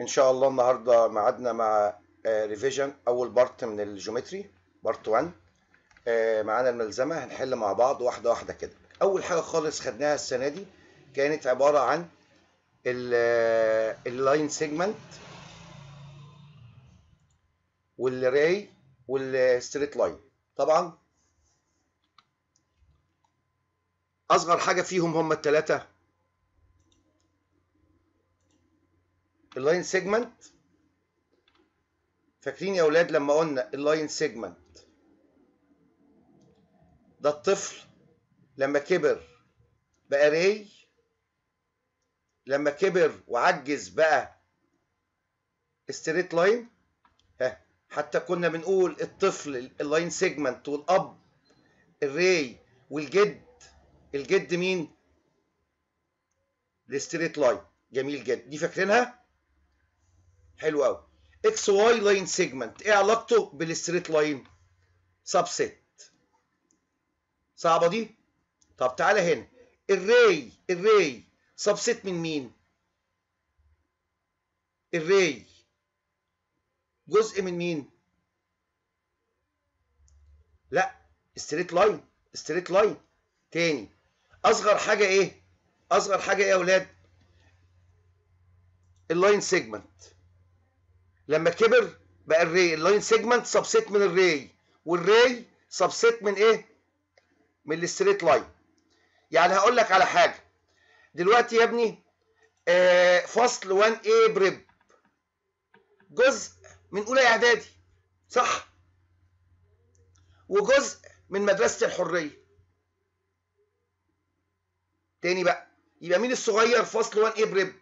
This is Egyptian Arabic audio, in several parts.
ان شاء الله النهارده ميعادنا مع ريفيجن اول بارت من الجيومتري بارت 1 آه، معانا الملزمه هنحل مع بعض واحده واحده كده اول حاجه خالص خدناها السنه دي كانت عباره عن اللاين سيجمنت والراي والستريت لاين طبعا اصغر حاجه فيهم هم الثلاثه اللاين سيجمنت فاكرين يا اولاد لما قلنا اللاين سيجمنت ده الطفل لما كبر بقى راي لما كبر وعجز بقى ستريت لاين ها حتى كنا بنقول الطفل اللاين سيجمنت والاب الراي والجد الجد مين الستريت لاين جميل جدا دي فاكرينها حلو قوي اكس واي لاين سيجمنت ايه علاقته بالستريت لاين سبست صعبه دي طب تعالى هنا الراي الراي سبست من مين الراي جزء من مين لا ستريت لاين ستريت لاين تاني اصغر حاجه ايه اصغر حاجه ايه يا اولاد اللاين سيجمنت لما كبر بقى الري اللاين سيجمنت سبست من الري والري سبست من ايه من الستريت لاين يعني هقول لك على حاجه دلوقتي يا ابني آه فصل 1 a بريب جزء من اولى اعدادي صح وجزء من مدرسه الحريه تاني بقى يبقى مين الصغير فصل 1 a بريب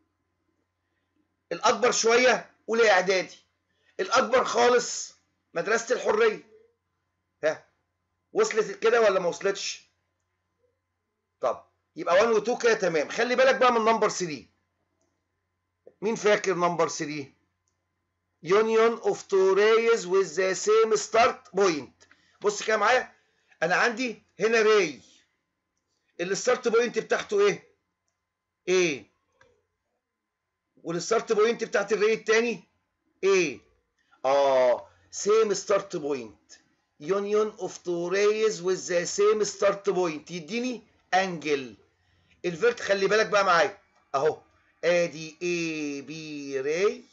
الاكبر شويه اولى اعدادي الاكبر خالص مدرسه الحريه ها وصلت كده ولا ما وصلتش طب يبقى 1 و 2 كده تمام خلي بالك بقى من نمبر 3 مين فاكر نمبر 3 union of two rays with the same start point بص كده معايا انا عندي هنا راي الستارت بوينت بتاعته ايه ايه والستارت بوينت بتاعت الراي التاني ايه اه سيم ستارت بوينت union of two rays with the same start point يديني انجل الفيرت خلي بالك بقى معايا اهو ادي A B راي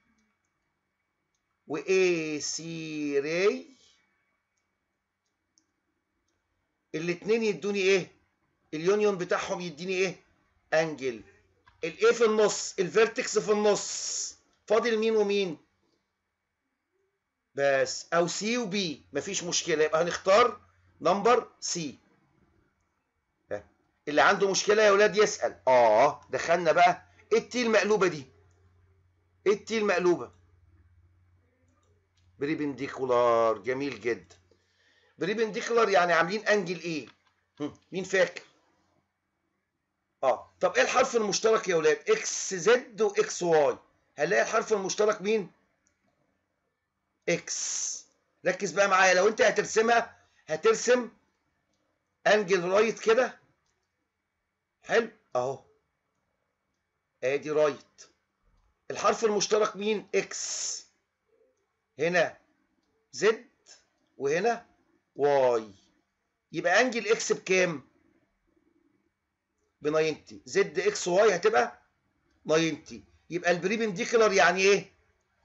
و A C راي الاتنين يدوني ايه اليونيون بتاعهم يديني ايه انجل الايه في النص الفيرتكس في النص فاضل مين ومين بس او سي وبي مفيش مشكله يبقى هنختار نمبر سي اللي عنده مشكله يا ولاد يسال اه دخلنا بقى ايه التي المقلوبه دي ايه التي المقلوبه بريبنديكولار جميل جدا بريبنديكولار يعني عاملين انجل ايه هم. مين فاكر اه طب ايه الحرف المشترك يا ولاد اكس زد واكس واي هنلاقي الحرف المشترك مين اكس ركز بقى معايا لو انت هترسمها هترسم انجل رايت كده حلو اهو ادي رايت الحرف المشترك مين اكس هنا زد وهنا واي يبقى انجل اكس بكام ب 90 زد اكس واي هتبقى 90 يبقى البريبنديكولار يعني ايه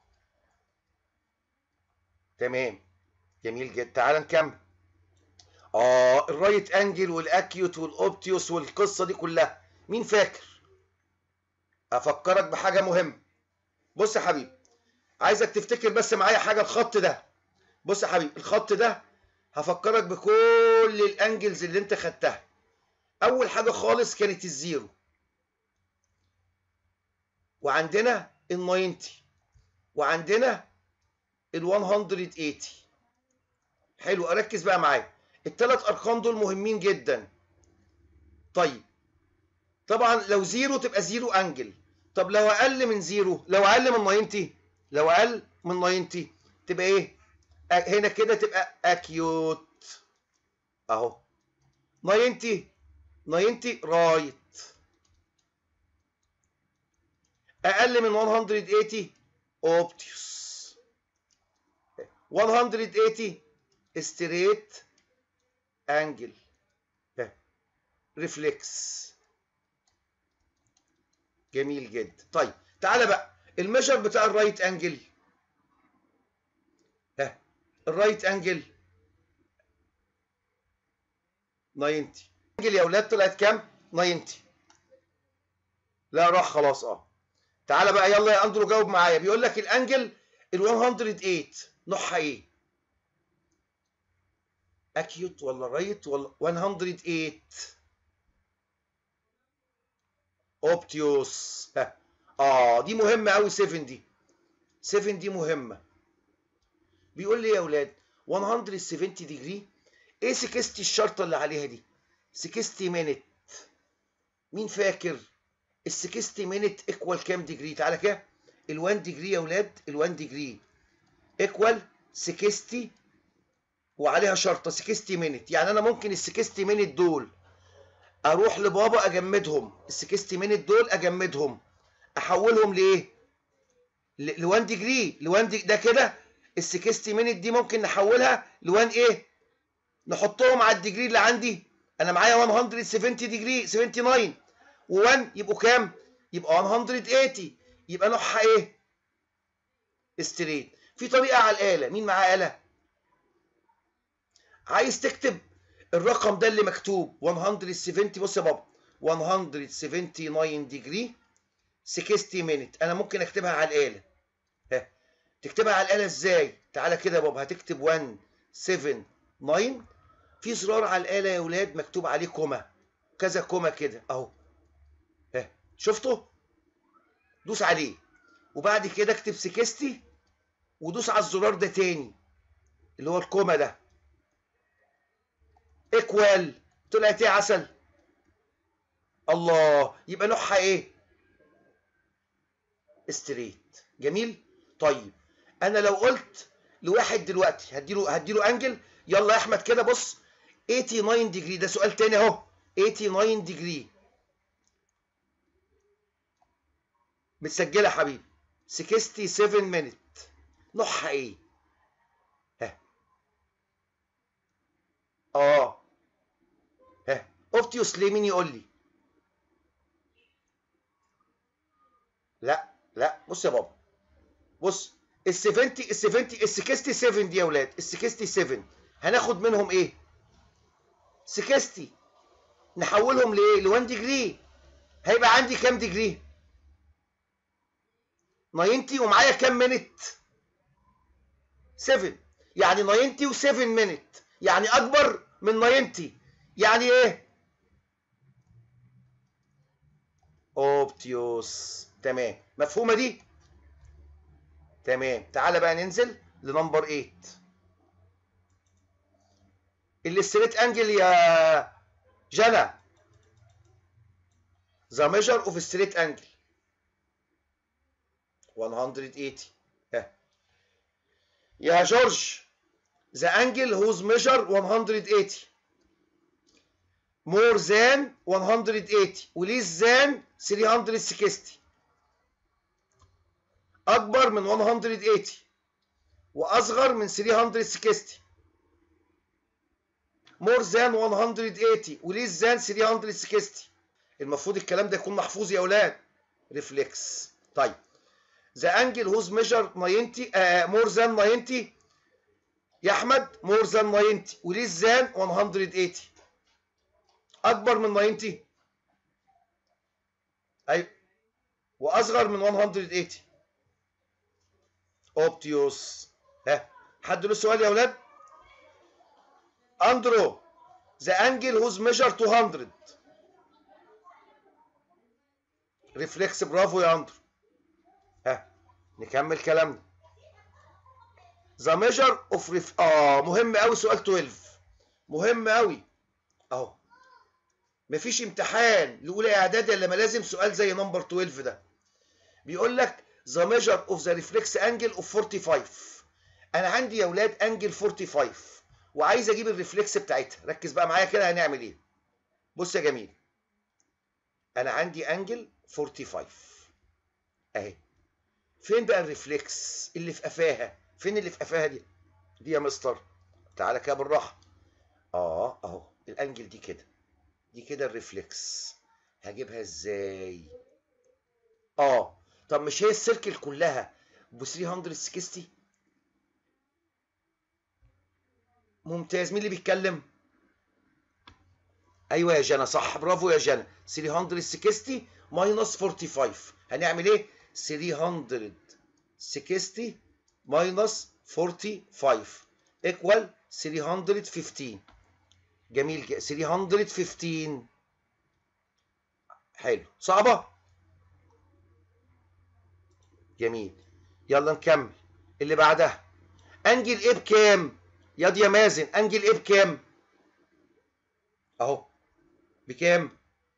تمام جميل جدا تعال نكمل اه الرايت انجل والاكيوت والاوبتيوس والقصه دي كلها مين فاكر افكرك بحاجه مهمه بص يا حبيبي عايزك تفتكر بس معايا حاجه الخط ده بص يا حبيبي الخط ده هفكرك بكل الانجلز اللي انت خدتها اول حاجه خالص كانت الزيرو وعندنا ال 90 وعندنا ال 180 حلو اركز بقى معايا الثلاث ارقام دول مهمين جدا طيب طبعا لو زيرو تبقى زيرو انجل طب لو اقل من زيرو لو اقل من 90 لو اقل من 90 تبقى ايه هنا كده تبقى اكيوت اهو 90 90 رايت اقل من 180 اوبتيوس 180 ستريت انجل ريفلكس جميل جدا طيب تعالى بقى الميجر بتاع الرايت انجل ها الرايت انجل 90 انجل يا اولاد طلعت كام 90 لا راح خلاص اه تعالى بقى يلا يا اندرو جاوب معايا بيقول لك الانجل ال 108 نوعها ايه اكيوت ولا رايت ولا 108 اوبتيوس ها اه دي مهمه قوي 7 دي 7 دي مهمه بيقول لي يا اولاد 170 ديجري ايه 60 الشرطه اللي عليها دي 60 مينت مين فاكر ال 60 مينت ايكوال كام ديجري تعالى كده ال 1 ديجري يا اولاد ال 1 ديجري ايكوال 60 وعليها شرطه 60 مينت يعني انا ممكن ال 60 مينت دول اروح لبابا اجمدهم ال 60 مينت دول اجمدهم احولهم لايه ل 1 ديجري ل 1 ده كده ال 60 مينت دي ممكن نحولها ل 1 ايه نحطهم على الديجري اللي عندي انا معايا 170 ديجري 79 و1 يبقوا كام يبقى 180 يبقى نوعها ايه ستريت في طريقه على الاله مين معاه اله عايز تكتب الرقم ده اللي مكتوب 170 بص يا بابا 179 ديجري 60 مينت انا ممكن اكتبها على الاله ها تكتبها على الاله ازاي تعالى كده يا بابا هتكتب 179 في زرار على الاله يا اولاد مكتوب عليه كوما كذا كوما كده اهو ها شفته دوس عليه وبعد كده اكتب 60 ودوس على الزرار ده تاني اللي هو الكوما ده ايكوال طلعت ايه عسل الله يبقى نوعها ايه ستريت جميل طيب انا لو قلت لواحد دلوقتي هديله هديله انجل يلا يا احمد كده بص 89 ديجري ده سؤال تاني اهو 89 ديجري متسجله يا حبيبي 67 مينت نوعها ايه ها اه ها اوبتيوس ليه مين يقول لي لا لا بص يا بابا بص ال 70 ال 70 ال 67 دي يا اولاد ال 67 هناخد منهم ايه 60 نحولهم لايه ل 1 ديجري هيبقى عندي كام ديجري 90 ومعايا كام مينت 7 يعني 90 و7 مينت يعني اكبر من 90 يعني ايه اوبتيوس تمام مفهومه دي تمام تعالى بقى ننزل لنمبر 8 الستريت انجل يا جنى ذا ميجر اوف ستريت انجل 180 ها يا جورج ذا انجل whose measure 180 more than 180 وليس than 360 اكبر من 180 واصغر من 360 more than 180 وليس than 360 المفروض الكلام ده يكون محفوظ يا اولاد ريفلكس طيب the angle whose measure 90 uh, more than 90 يا احمد more than 90 وليس than 180 اكبر من 90 ايوه واصغر من 180 اوبتيوس ها حد له سؤال يا اولاد اندرو the angle whose measure 200 ريفلكس برافو يا اندرو ها نكمل كلامنا ذا ميجر اوف ريف اه مهم قوي سؤال 12 مهم قوي اهو مفيش امتحان لاولى اعدادي الا ما لازم سؤال زي نمبر 12 ده بيقول لك ذا ميجر اوف ذا ريفلكس انجل اوف 45 انا عندي يا اولاد انجل 45 وعايز اجيب الريفلكس بتاعتها ركز بقى معايا كده هنعمل ايه بص يا جميل انا عندي انجل 45 اهي فين بقى الريفلكس اللي في قفاها فين اللي في قفاها دي دي يا مستر تعالى كده بالراحه اه اهو الانجل دي كده دي كده الريفلكس هجيبها ازاي اه طب مش هي السيركل كلها ب 360 ممتاز مين اللي بيتكلم ايوه يا جنى صح برافو يا جنى 360 ماينس 45 هنعمل ايه 360 ماينس 45 ايكوال 315 جميل جدا 315 حلو صعبه جميل يلا نكمل اللي بعدها انجل ايه بكام يا دي يا مازن انجل ايه بكام اهو بكام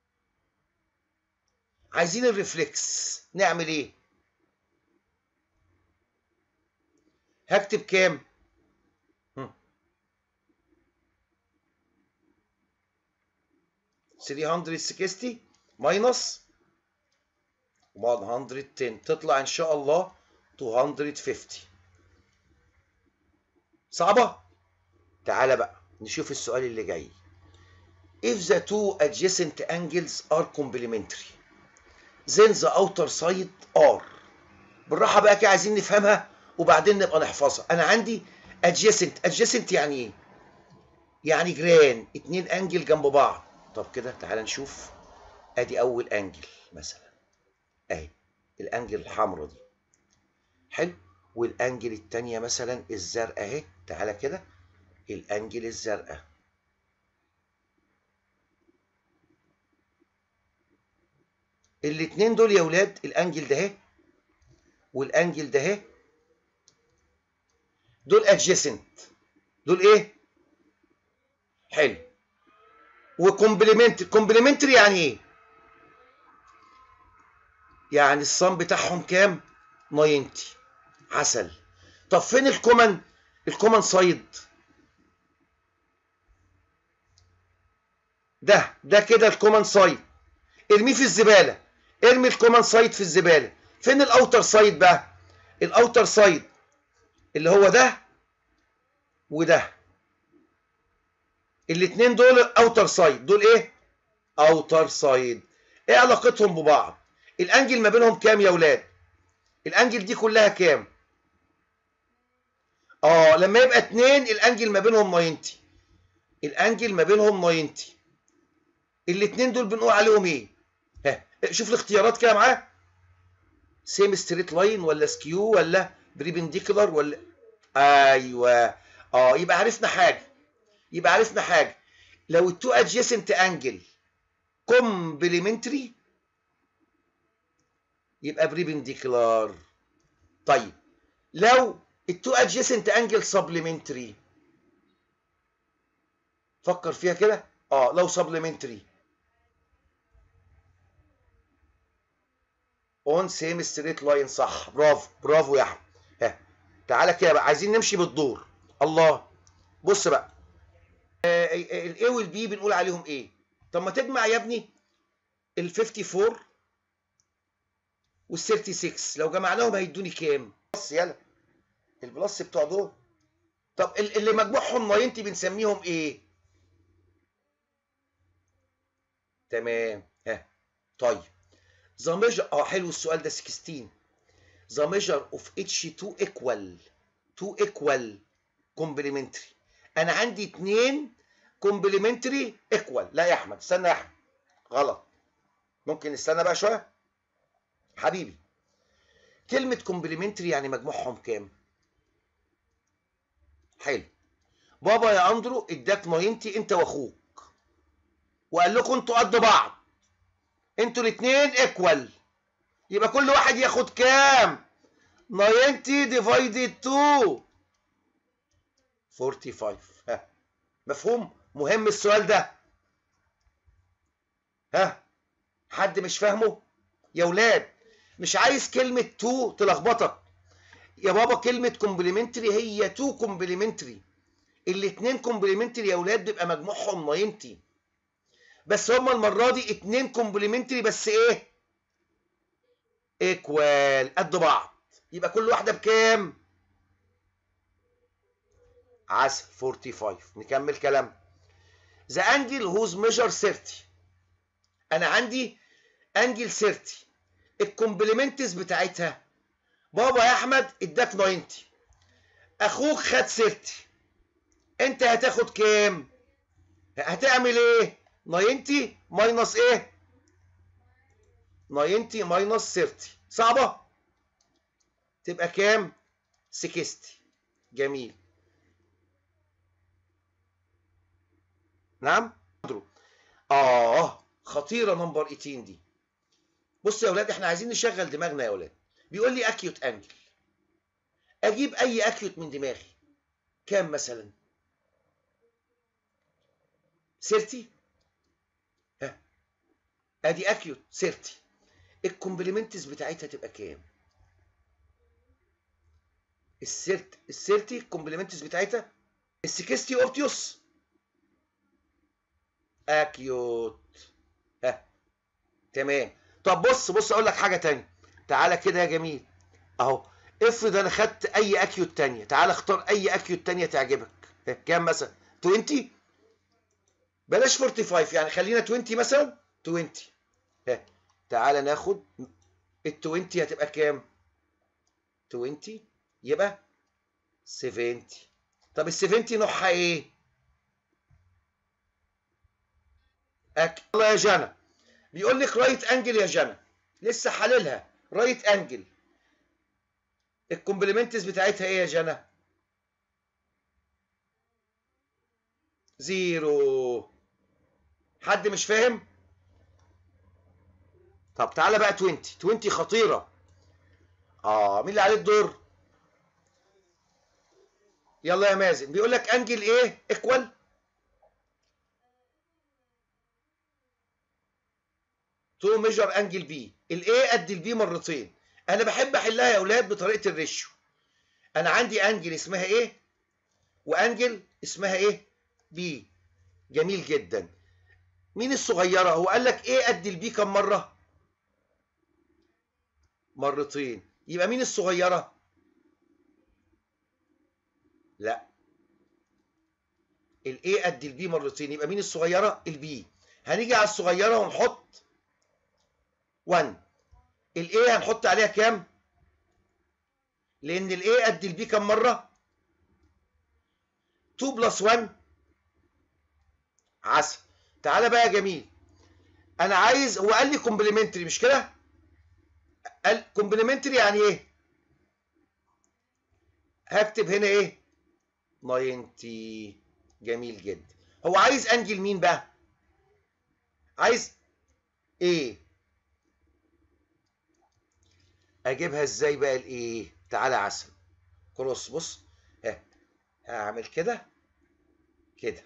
عايزين الريفلكس نعمل ايه هكتب كام هم. 360 ماينس 110 تطلع ان شاء الله 250 صعبة؟ تعالى بقى نشوف السؤال اللي جاي If the two adjacent angles are complementary then the outer side are بالراحة بقى كده عايزين نفهمها وبعدين نبقى نحفظها أنا عندي adjacent adjacent يعني إيه؟ يعني جيران اتنين أنجل جنب بعض طب كده تعالى نشوف أدي أول أنجل مثلا أهي الأنجل الحمراء دي حلو والأنجل التانية مثلا الزرقاء أهي تعالى كده الأنجل الزرقاء الاتنين دول يا ولاد الانجل ده اهي والانجل ده اهي دول ادجيسنت دول ايه حلو وكومبليمنت كومبليمنتري يعني ايه يعني الصم بتاعهم كام 90 عسل طب فين الكومن الكومن سايد ده ده كده الكومن سايد ارميه في الزباله ارمي الكومن سايد في الزباله فين الاوتر سايد بقى الاوتر سايد اللي هو ده وده الاثنين دول اوتر سايد دول ايه اوتر سايد ايه علاقتهم ببعض الانجل ما بينهم كام يا ولاد الانجل دي كلها كام اه لما يبقى اتنين الانجل ما بينهم 90 الانجل ما بينهم 90 الاثنين دول بنقول عليهم ايه ها شوف الاختيارات كده معاه سيم ستريت لاين ولا سكيو ولا بريبنديكولار ولا ايوه اه يبقى عرفنا حاجه يبقى عرفنا حاجه لو التو ادجيسنت انجل كومبليمنتري يبقى بريبنديكولار طيب لو التو ادجيسنت انجل سبلمنتري فكر فيها كده اه لو سبلمنتري اون سيم ستريت لاين صح برافو برافو يا احمد ها تعالى كده بقى عايزين نمشي بالدور الله بص بقى الاي والبي بنقول عليهم ايه طب ما تجمع يا ابني ال 54 وال 36 لو جمعناهم هيدوني كام بص يلا البلس بتوع دول طب اللي مجموعهم 90 بنسميهم ايه تمام ها طيب the measure اه حلو السؤال ده 16 the measure of H2 equal 2 equal complementary انا عندي اتنين complementary equal لا يا احمد استنى يا احمد غلط ممكن نستنى بقى شويه حبيبي كلمة complementary يعني مجموعهم كام؟ حلو بابا يا اندرو اداك 90 انت واخوك وقال لكم انتوا قد بعض انتوا الاثنين ايكوال يبقى كل واحد ياخد كام 90 ديفايدد 2 45 ها مفهوم مهم السؤال ده ها حد مش فاهمه يا ولاد مش عايز كلمة 2 تلخبطك يا بابا كلمة كومبليمنتري هي 2 كومبليمنتري الاثنين كومبليمنتري يا ولاد بيبقى مجموعهم 90 بس هما المرة دي اتنين كومبليمنتري بس ايه ايكوال قد بعض يبقى كل واحده بكام عسل 45 نكمل كلام ذا انجل هوز ميجر 30 انا عندي انجل 30 الكومبلمنتس بتاعتها بابا يا احمد اداك 90 اخوك خد 30 انت هتاخد كام هتعمل ايه 90 ماينس ايه 90 ماينس 30 صعبه تبقى كام 60 جميل نعم اه خطيره نمبر 18 دي بص يا اولاد احنا عايزين نشغل دماغنا يا اولاد بيقول لي اكيوت انجل اجيب اي اكيوت من دماغي كام مثلا 30 ها ادي اكيوت 30 الكومبلمنتس بتاعتها تبقى كام السيرت السيرتي الكومبلمنتس بتاعتها السكستي اوبتيوس اكيوت ها تمام طب بص بص اقول لك حاجه تانية تعالى كده يا جميل اهو افرض انا خدت اي اكيوت تانية تعالى اختار اي اكيوت تانية تعجبك ها، كام مثلا 20 بلاش 45 يعني خلينا 20 مثلا 20 ها تعالى ناخد ال 20 هتبقى كام 20 يبقى 70 طب ال 70 نوعها ايه أك... الله يا جنى بيقول لك رايت انجل يا جنى لسه حللها رايت انجل الكومبلمنتس بتاعتها ايه يا جنى زيرو حد مش فاهم طب تعالى بقى 20 20 خطيره اه مين اللي عليه الدور يلا يا مازن بيقول لك انجل ايه ايكوال تو ميجر انجل بي الاي قد البي مرتين انا بحب احلها يا اولاد بطريقه الريشيو انا عندي انجل اسمها ايه وانجل اسمها ايه بي جميل جدا مين الصغيره هو قال لك ايه قد البي كم مره مرتين يبقى مين الصغيره لا الاي قد البي مرتين يبقى مين الصغيره البي هنيجي على الصغيره ونحط 1 الاي هنحط عليها كام لان الاي قد البي كام مره 2 بلس 1 عسل تعالى بقى يا جميل انا عايز هو قال لي كومبلمنتري مش كده قال كومبلمنتري يعني ايه هكتب هنا ايه 90 جميل جدا هو عايز انجل مين بقى عايز ايه اجيبها ازاي بقى الايه تعالى عسل كروس بص ها هعمل كده كده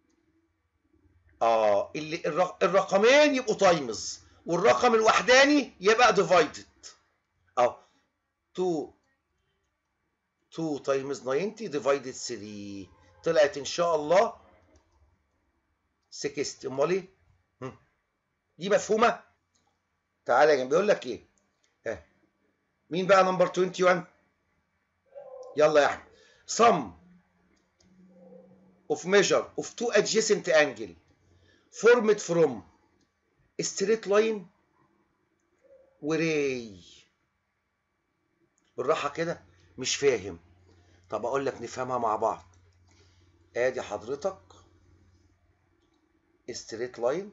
اه اللي الرق... الرقمين يبقوا تايمز والرقم الوحداني يبقى ديفايدد اه 2 2 تايمز 90 ديفايدد 3 طلعت ان شاء الله 60 امال ايه هم. دي مفهومه تعالى يا جماعه بيقول لك ايه ها مين بقى نمبر 21 يلا يا احمد sum of measure of two adjacent angle formed from straight line وراي بالراحة كده مش فاهم طب اقول لك نفهمها مع بعض ادي حضرتك straight line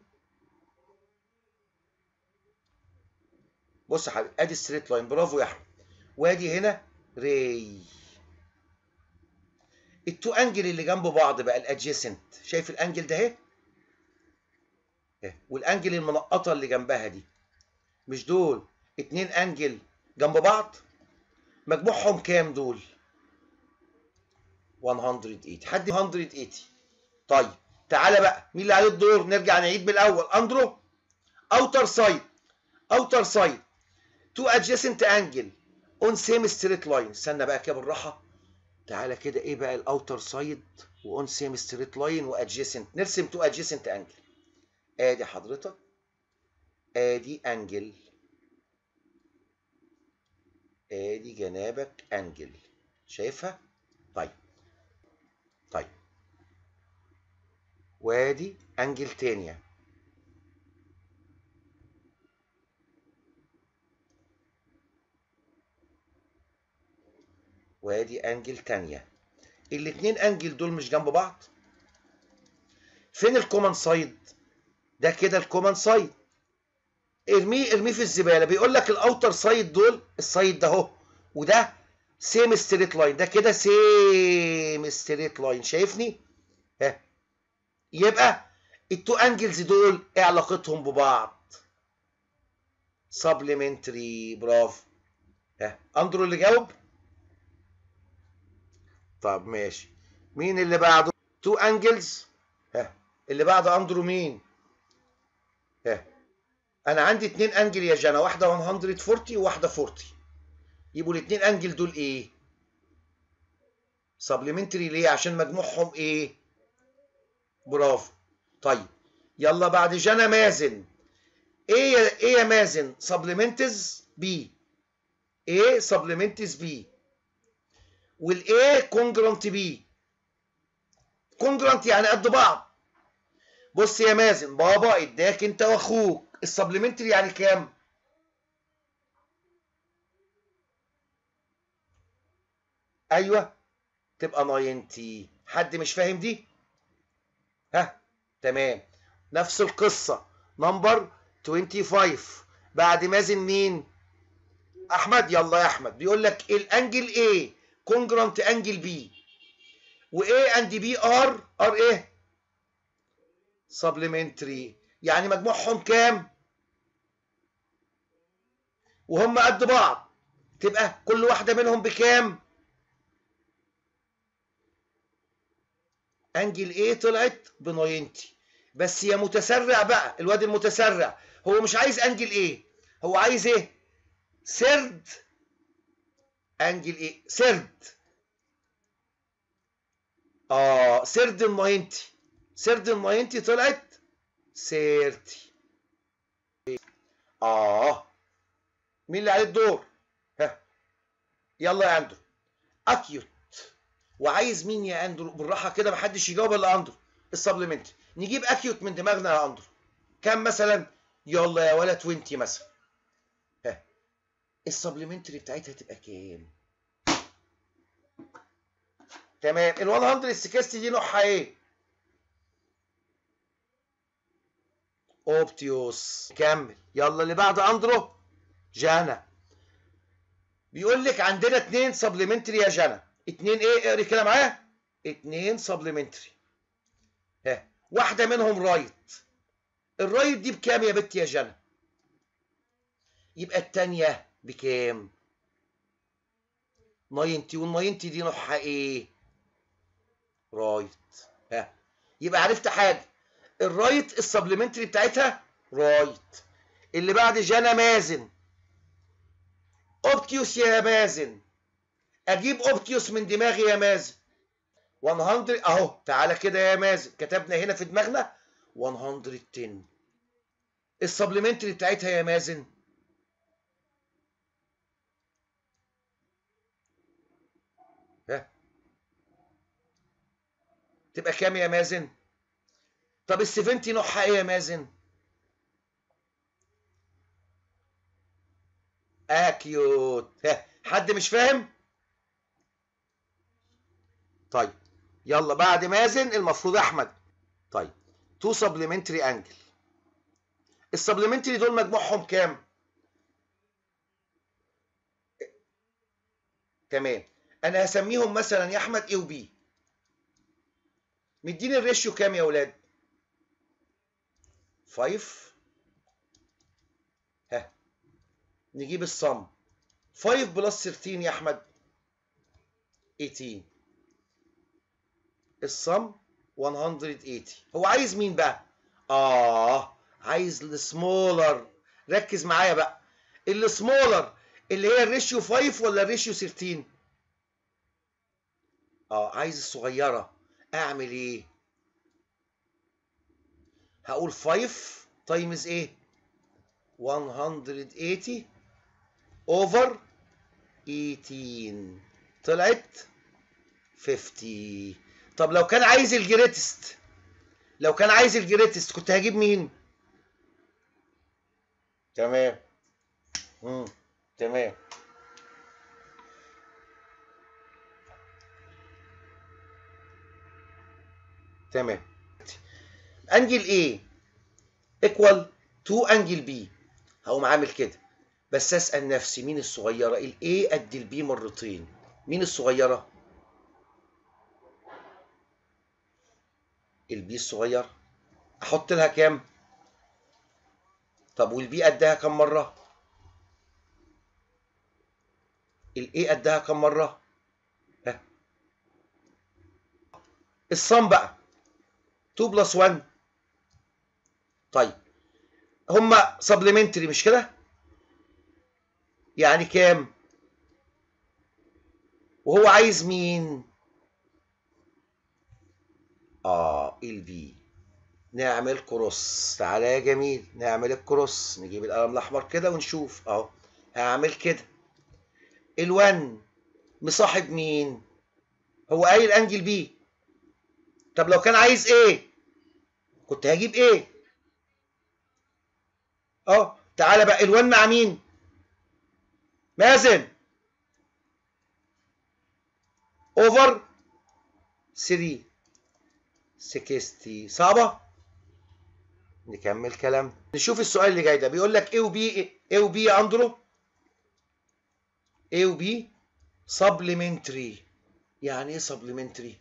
بص يا حبيبي ادي ستريت لاين برافو يا احمد وادي هنا راي التو انجل اللي جنب بعض بقى الادجيسنت شايف الانجل ده اهي إيه، والانجل المنقطه اللي جنبها دي مش دول اتنين انجل جنب بعض مجموعهم كام دول 180 حد 180 طيب تعالى بقى مين اللي عليه الدور نرجع نعيد من الاول اندرو اوتر سايد اوتر سايد تو adjacent angle on same straight line استنى بقى كده بالراحه تعالى كده ايه بقى الاوتر سايد وون سيم ستريت لاين وادجيسنت نرسم تو ادجيسنت انجل ادي حضرتك ادي انجل ادي جنابك انجل شايفها طيب طيب وادي انجل تانية وادي انجل تانية الاتنين انجل دول مش جنب بعض فين الكومن سايد ده كده الكومن سايد ارميه ارميه في الزباله بيقول لك الاوتر سايد دول السايد ده اهو وده سيم ستريت لاين ده كده سيم ستريت لاين شايفني ها يبقى التو انجلز دول ايه علاقتهم ببعض سبلمنتري برافو ها اندرو اللي جاوب طب ماشي مين اللي بعده تو انجلز ها اللي بعد اندرو مين ها انا عندي اتنين انجل يا جانا واحده 140 وواحده 40 يبقوا الاتنين انجل دول ايه سبلمنتري ليه عشان مجموعهم ايه برافو طيب يلا بعد جانا مازن ايه يا ايه يا مازن سبلمنتز بي ايه سبلمنتز بي والايه كونجرانت بي كونجرانت يعني قد بعض بص يا مازن بابا اداك انت واخوك السبلمنتري يعني كام ايوه تبقى 90 حد مش فاهم دي ها تمام نفس القصه نمبر 25 بعد مازن مين احمد يلا يا احمد بيقول لك الانجل ايه كونجرانت انجل بي وايه اند بي ار ار ايه سبلمنتري يعني مجموعهم كام وهم قد بعض تبقى كل واحدة منهم بكام انجل ايه طلعت ب 90 بس يا متسرع بقى الواد المتسرع هو مش عايز انجل ايه هو عايز ايه سرد انجل ايه سرد اه سرد ال 90 سرد ال 90 طلعت 30 اه مين اللي عليه الدور ها يلا يا اندرو اكيوت وعايز مين يا اندرو بالراحه كده محدش يجاوب الا اندرو السبلمنت نجيب اكيوت من دماغنا يا اندرو كام مثلا يلا يا ولا 20 مثلا ها السبلمنتري بتاعتها تبقى كام تمام ال 160 دي نوعها ايه اوبتيوس كمل يلا اللي بعد اندرو جانا بيقول لك عندنا اتنين سبلمنتري يا جانا اتنين ايه اقري كده معايا اتنين سبلمنتري ها واحده منهم رايت الرايت دي بكام يا بت يا جانا يبقى التانية بكام 90 وال 90 دي نوعها ايه رايت ها يبقى عرفت حاجه الرايت السبلمنتري بتاعتها رايت اللي بعد جانا مازن اوبتيوس يا مازن اجيب اوبتيوس من دماغي يا مازن 100 اهو تعالى كده يا مازن كتبنا هنا في دماغنا 110 السبلمنتري بتاعتها يا مازن ها تبقى كام يا مازن طب ال 70 نوعها ايه يا مازن اكيوت ها حد مش فاهم طيب يلا بعد مازن المفروض احمد طيب تو سبلمنتري انجل السبلمنتري دول مجموعهم كام تمام انا هسميهم مثلا يا احمد اي وبي مديني الريشيو كام يا ولاد 5 ها نجيب الصم 5 بلس 13 يا احمد 18 الصم 180 هو عايز مين بقى اه عايز السمولر ركز معايا بقى السمولر اللي هي الريشيو 5 ولا الريشيو 13 اه عايز الصغيره اعمل ايه هقول 5 تايمز ايه 180 اوفر 18 طلعت 50 طب لو كان عايز الجريتست لو كان عايز الجريتست كنت هجيب مين تمام مم. تمام تمام انجل A ايكوال 2 انجل B هقوم عامل كده بس اسال نفسي مين الصغيره الاي قد البي مرتين مين الصغيره البي الصغيره احط لها كام طب والبي قدها كام مره الاي قدها كام مره ها الصم بقى 2 بلس 1 طيب هما سبلمنتري مش كده يعني كام وهو عايز مين اه البي نعمل كروس تعالى يا جميل نعمل الكروس نجيب القلم الاحمر كده ونشوف اهو هعمل كده ال1 مصاحب مين هو قايل انجل بي طب لو كان عايز ايه كنت هجيب ايه اه تعالى بقى ال1 مع مين مازن اوفر 3 60 صعبة نكمل كلام نشوف السؤال اللي جاي ده بيقول لك A و B A و B يا اندرو A و B supplementary يعني ايه supplementary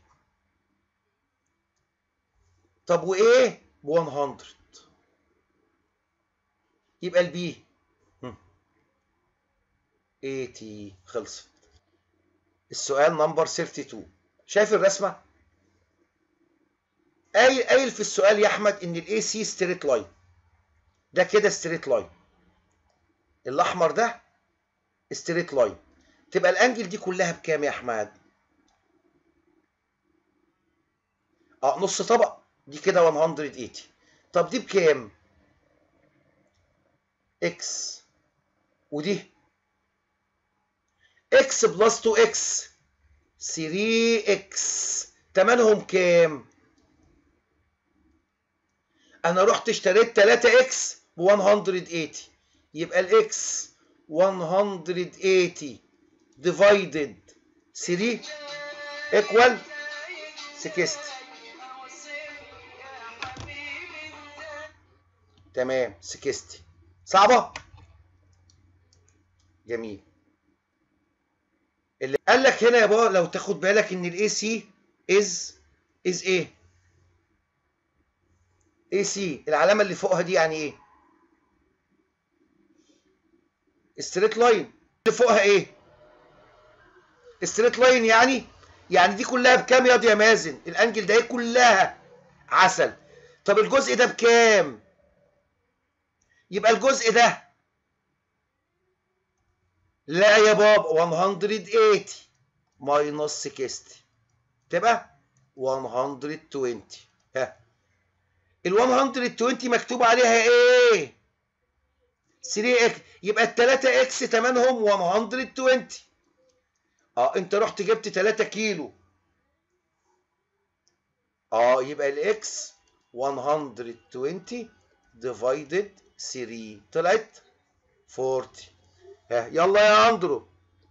طب وايه ب 100 يبقى البي 80 خلصت السؤال نمبر 32 شايف الرسمه قايل قايل في السؤال يا احمد ان الاي سي ستريت لاين ده كده ستريت لاين الاحمر ده ستريت لاين تبقى الانجل دي كلها بكام يا احمد اه نص طبق دي كده 180 طب دي بكام اكس ودي اكس بلس 2 اكس 3 اكس تمنهم كام انا رحت اشتريت 3 اكس ب 180 يبقى الاكس 180 ديفايدد 3 ايكوال 60 تمام 60 صعبه جميل اللي قال لك هنا يا بابا لو تاخد بالك ان الاي سي از از ايه اي سي العلامه اللي فوقها دي يعني ايه ستريت لاين اللي فوقها ايه ستريت لاين يعني يعني دي كلها بكام ياض يا مازن الانجل ده كلها عسل طب الجزء ده بكام يبقى الجزء ده لا يا بابا 180 ماينس 60 تبقى 120 ها ال 120 مكتوب عليها ايه 3 اكس يبقى ال 3 اكس تمنهم 120 اه انت رحت جبت 3 كيلو اه يبقى الاكس 120 ديفايدد 3 طلعت 40 ها يلا يا اندرو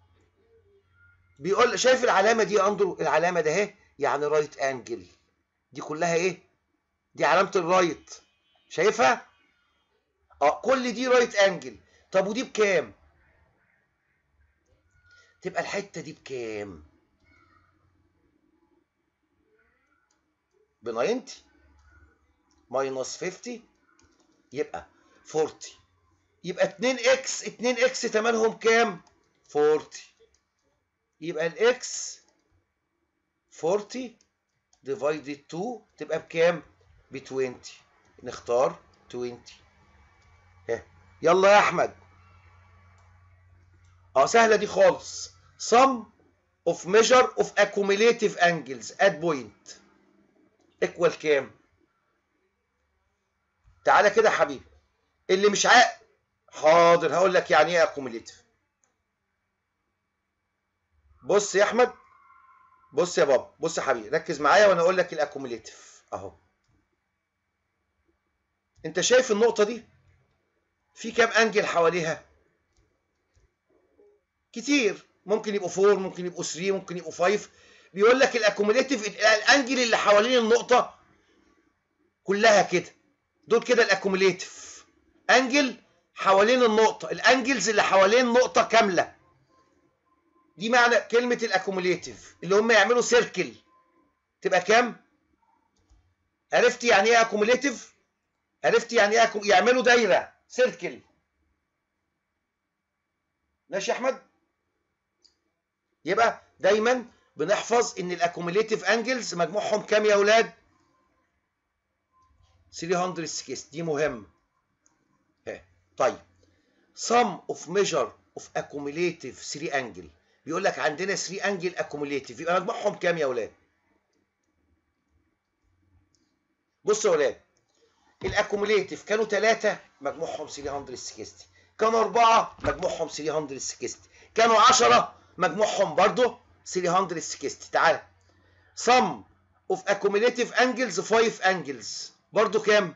بيقول شايف العلامه دي يا اندرو العلامه ده اهي يعني رايت انجل دي كلها ايه دي علامه الرايت شايفها اه كل دي رايت انجل طب ودي بكام تبقى الحته دي بكام ب 90 ماينس 50 يبقى 40 يبقى 2 اكس 2 اكس تمنهم كام 40 يبقى الاكس 40 ديفايدد 2 تبقى بكام ب 20 نختار 20 ها يلا يا احمد اه سهله دي خالص sum of measure of accumulative angles at point equal كام تعالى كده يا حبيبي اللي مش عاق حاضر هقول لك يعني ايه accumulative بص يا احمد بص يا بابا بص يا حبيبي ركز معايا وانا اقول لك الاكوميليتيف اهو انت شايف النقطه دي في كام انجل حواليها كتير ممكن يبقوا 4 ممكن يبقوا 3 ممكن يبقوا 5 بيقول لك الاكوميليتيف الانجل اللي حوالين النقطه كلها كده دول كده الاكوميليتيف انجل حوالين النقطه الانجلز اللي حوالين نقطه كامله دي معنى كلمه الاكوميليتيف اللي هم يعملوا سيركل تبقى كام عرفت يعني ايه اكوميليتيف عرفت يعني ايه أكو... يعملوا دايره سيركل ماشي يا احمد يبقى دايما بنحفظ ان الاكوميليتيف انجلز مجموعهم كام يا اولاد 360 دي مهم ها. طيب sum of measure of accumulative 3 angle بيقول لك عندنا 3 انجل accumulative يبقى مجموعهم كام يا اولاد بصوا يا اولاد الاكوميليتيف كانوا ثلاثة مجموعهم 360 كانوا أربعة مجموعهم 360 كانوا 10 مجموعهم برضه 360 تعال sum of accumulative angles 5 angles برضه كام؟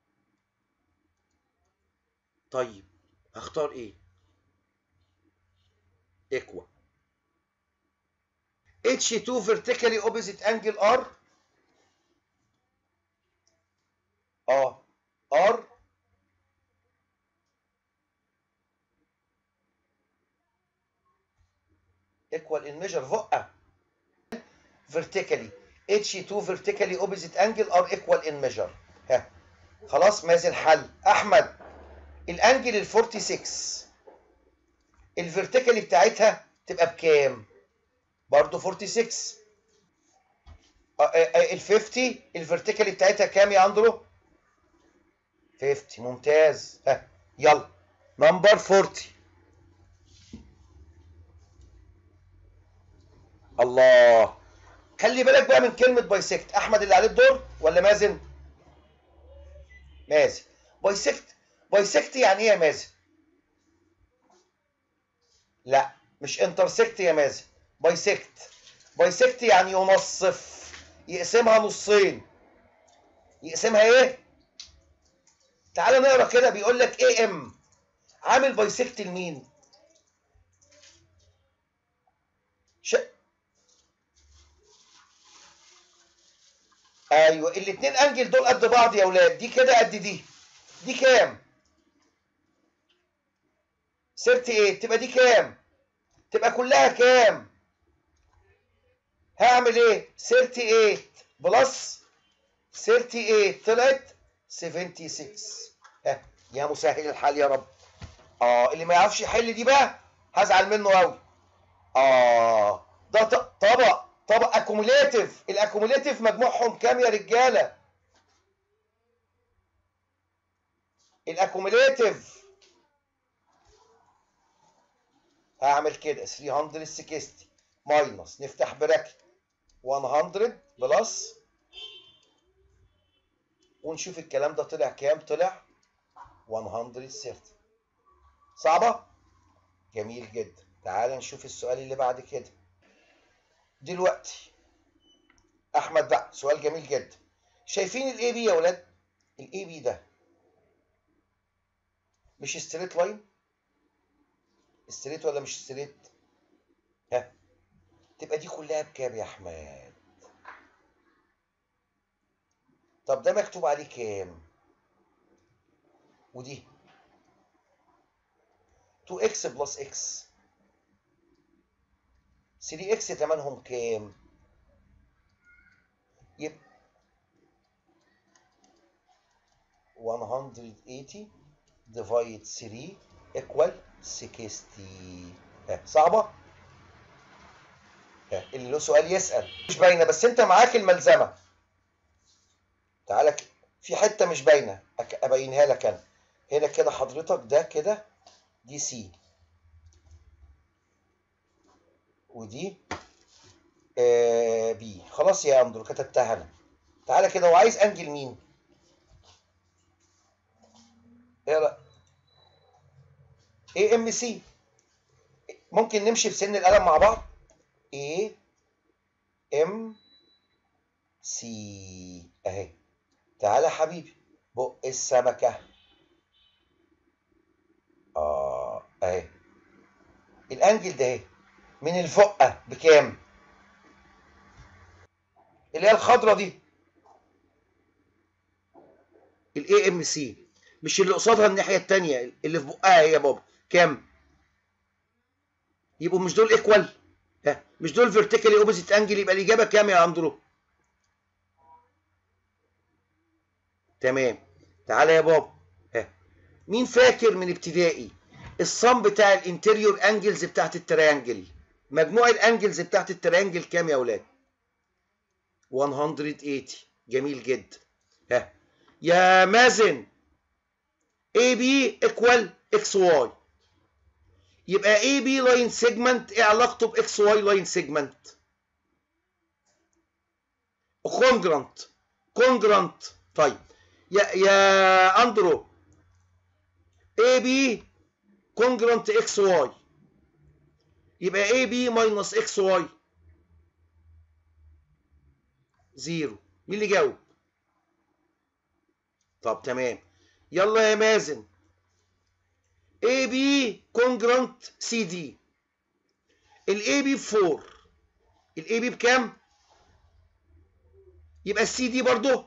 طيب هختار ايه؟ equal H2 vertically opposite angle R اه R equal in measure فوقها vertically H2 vertically opposite angle are equal in measure ها خلاص مازن حل احمد الانجل ال 46 الفيرتيكالي بتاعتها تبقى بكام برضه 46 ال 50 الفيرتيكالي بتاعتها كام يا اندرو 50 ممتاز ها يلا نمبر 40 الله خلي بالك بقى من كلمة بايسكت أحمد اللي عليه الدور ولا مازن؟ مازن بايسكت بايسكت يعني إيه يا مازن؟ لا مش انترسكت يا مازن بايسكت بايسكت يعني ينصف يقسمها نصين يقسمها ايه؟ تعال نقرا كده بيقول لك ايه ام عامل بايسكت لمين؟ ش... ايوه الاثنين انجل دول قد بعض يا اولاد دي كده قد دي دي كام 38 تبقى دي كام تبقى كلها كام هعمل ايه 38 بلس 38 طلعت 76 ها يا مسهل الحال يا رب اه اللي ما يعرفش يحل دي بقى هزعل منه قوي اه ده طبق طبق اكوموليتيف الاكوموليتيف مجموعهم كام يا رجاله الاكوموليتيف هعمل كده 360 ماينس نفتح براكت 100 بلس ونشوف الكلام ده طلع كام طلع 130 صعبه جميل جدا تعال نشوف السؤال اللي بعد كده دلوقتي احمد بقى سؤال جميل جدا شايفين الاي بي يا ولاد الاي بي ده مش ستريت لاين ستريت ولا مش ستريت ها تبقى دي كلها بكام يا احمد طب ده مكتوب عليه كام ودي 2x بلس x 3x تمنهم كام يبقى 180 ديفايد 3 ايكوال 60 ها صعبه ها اللي له سؤال يسال مش باينه بس انت معاك الملزمه تعالى في حته مش باينه ابينها لك انا هنا كده حضرتك ده كده دي سي ودي آه بي خلاص يا اندرو كتبتها انا تعالى كده وعايز انجل مين اقرا اي ام سي ممكن نمشي بسن القلم مع بعض A M C اهي تعالى يا حبيبي بق السمكة اه اهي الانجل ده اهي من الفقة بكام؟ اللي هي الخضرة دي الاي ام سي مش اللي قصادها الناحية التانية اللي في بقها هي يا بابا كام؟ يبقوا مش دول ايكوال ها مش دول فيرتيكالي اوبوزيت انجل يبقى الاجابه كام يا اندرو تمام تعالى يا بابا ها مين فاكر من ابتدائي الصم بتاع الانتيريور انجلز بتاعت التريانجل مجموع الانجلز بتاعت التريانجل كام يا اولاد 180 جميل جدا ها يا مازن اي بي ايكوال اكس واي يبقى اي بي لاين سيجمنت ايه علاقته باكس واي لاين سيجمنت كونجرانت كونجرانت طيب يا يا اندرو اي بي كونجرانت اكس واي يبقى اي بي ماينس اكس واي زيرو مين اللي جاوب طب تمام يلا يا مازن اي بي كونجرانت سي دي الاي بي ب 4 الاي بي بكام يبقى السي دي برضه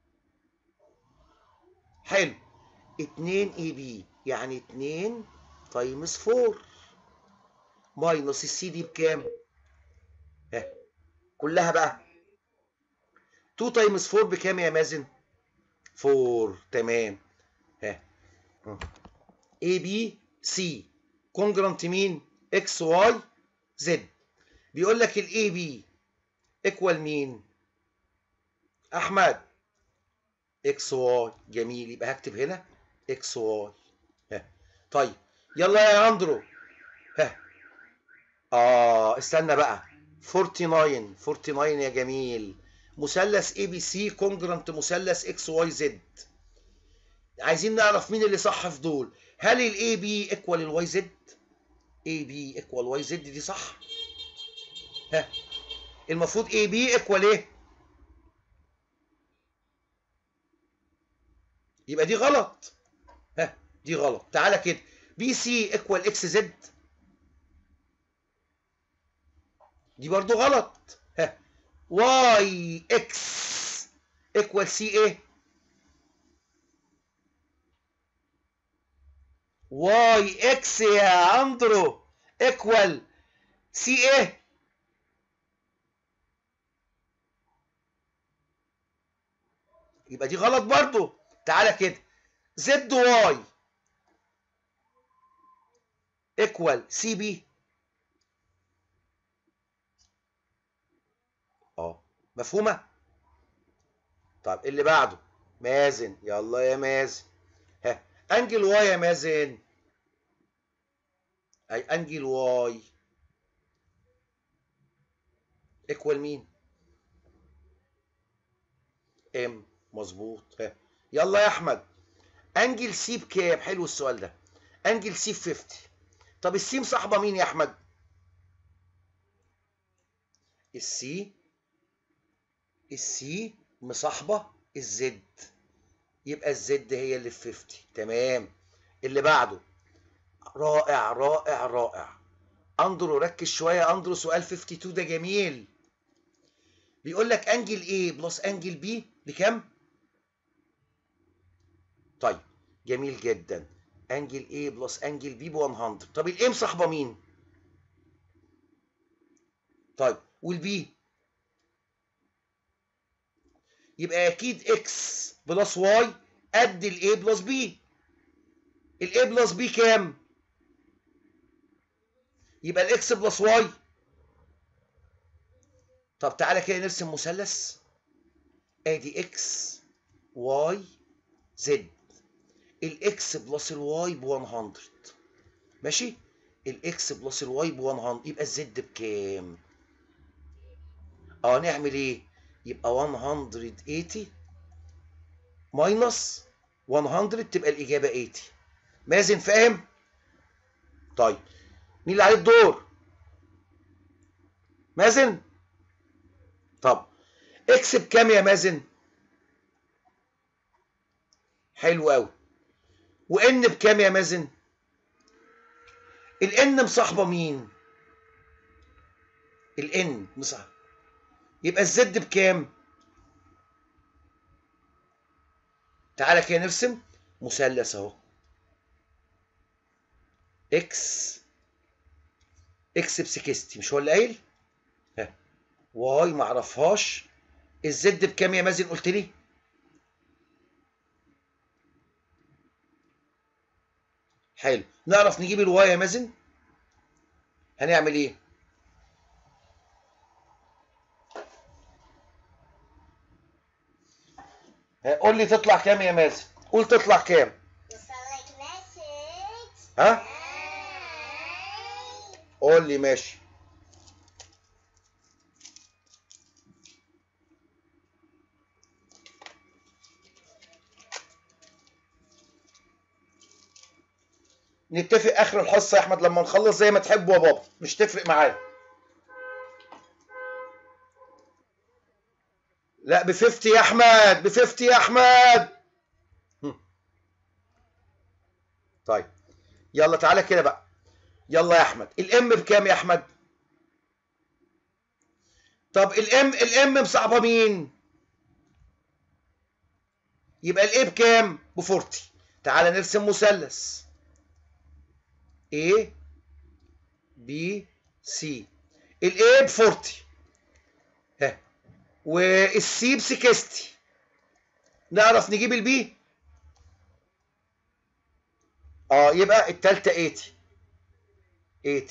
حلو 2 اي بي يعني 2 تايمز 4 ماينس السي دي بكام ها كلها بقى 2 تايمز 4 بكام يا مازن 4 تمام ها اي بي سي كونجرانت مين اكس واي زد بيقول لك الاي بي ايكوال مين احمد اكس واي جميل يبقى هكتب هنا اكس واي ها طيب يلا يا اندرو ها اه استنى بقى 49 49 يا جميل مثلث اي بي سي كونجرانت مثلث اكس واي زد عايزين نعرف مين اللي صح في دول هل الاي بي ايكوال الواي زد اي بي ايكوال واي زد دي صح ها المفروض اي بي ايكوال ايه يبقى دي غلط ها دي غلط تعالى كده بي سي ايكوال اكس زد دي برضو غلط ها واي اكس ايكوال سي ايه واي اكس يا اندرو ايكوال سي ايه يبقى دي غلط برضو تعالى كده زد واي ايكوال سي بي اه مفهومه طب اللي بعده مازن يلا يا مازن ها انجل واي يا مازن اي انجل واي ايكوال مين ام مظبوط ها يلا يا احمد انجل سي بكام حلو السؤال ده انجل سي ب 50 طب السي مصاحبه مين يا احمد السي السي مصاحبه الزد يبقى الزد هي اللي في 50 تمام اللي بعده رائع رائع رائع اندرو ركز شويه يا اندرو سؤال 52 ده جميل بيقول لك انجل ايه بلس انجل بي بكام طيب جميل جدا انجل A بلس انجل B ب 100 طب الايه مصاحبه مين طيب والبي يبقى اكيد x بلس y قد الاي بلس b الاي بلس b كام يبقى الاكس بلس y طب تعالى كده نرسم مثلث ادي x y z الاكس بلس الواي ب 100 ماشي الاكس بلس الواي ب 100 يبقى الزد بكام اه نعمل ايه يبقى 180 ماينس 100 تبقى الاجابه 80 مازن فاهم طيب مين اللي عليه الدور مازن طب اكس بكام يا مازن حلو قوي وان بكام يا مازن الان مصاحبه مين الان مصاحبه يبقى الزد بكام تعالى كده نرسم مثلث اهو اكس اكس ب 60 مش هو اللي قايل ها واي ما اعرفهاش الزد بكام يا مازن قلت لي حلو نعرف نجيب الواي يا مازن هنعمل ايه قول لي تطلع كام يا مازن قول تطلع كام وصلك مسج ها قول لي ماشي نتفق اخر الحصه يا احمد لما نخلص زي ما تحب يا بابا مش تفرق معايا لا ب 50 يا احمد ب 50 يا احمد هم. طيب يلا تعالى كده بقى يلا يا احمد الام بكام يا احمد طب الام الام مصاحبه مين يبقى الايه بكام ب 40 تعالى نرسم مثلث A B C الايه ب 40 ها والسي ب 60 نعرف نجيب البي اه يبقى التالتة 80 80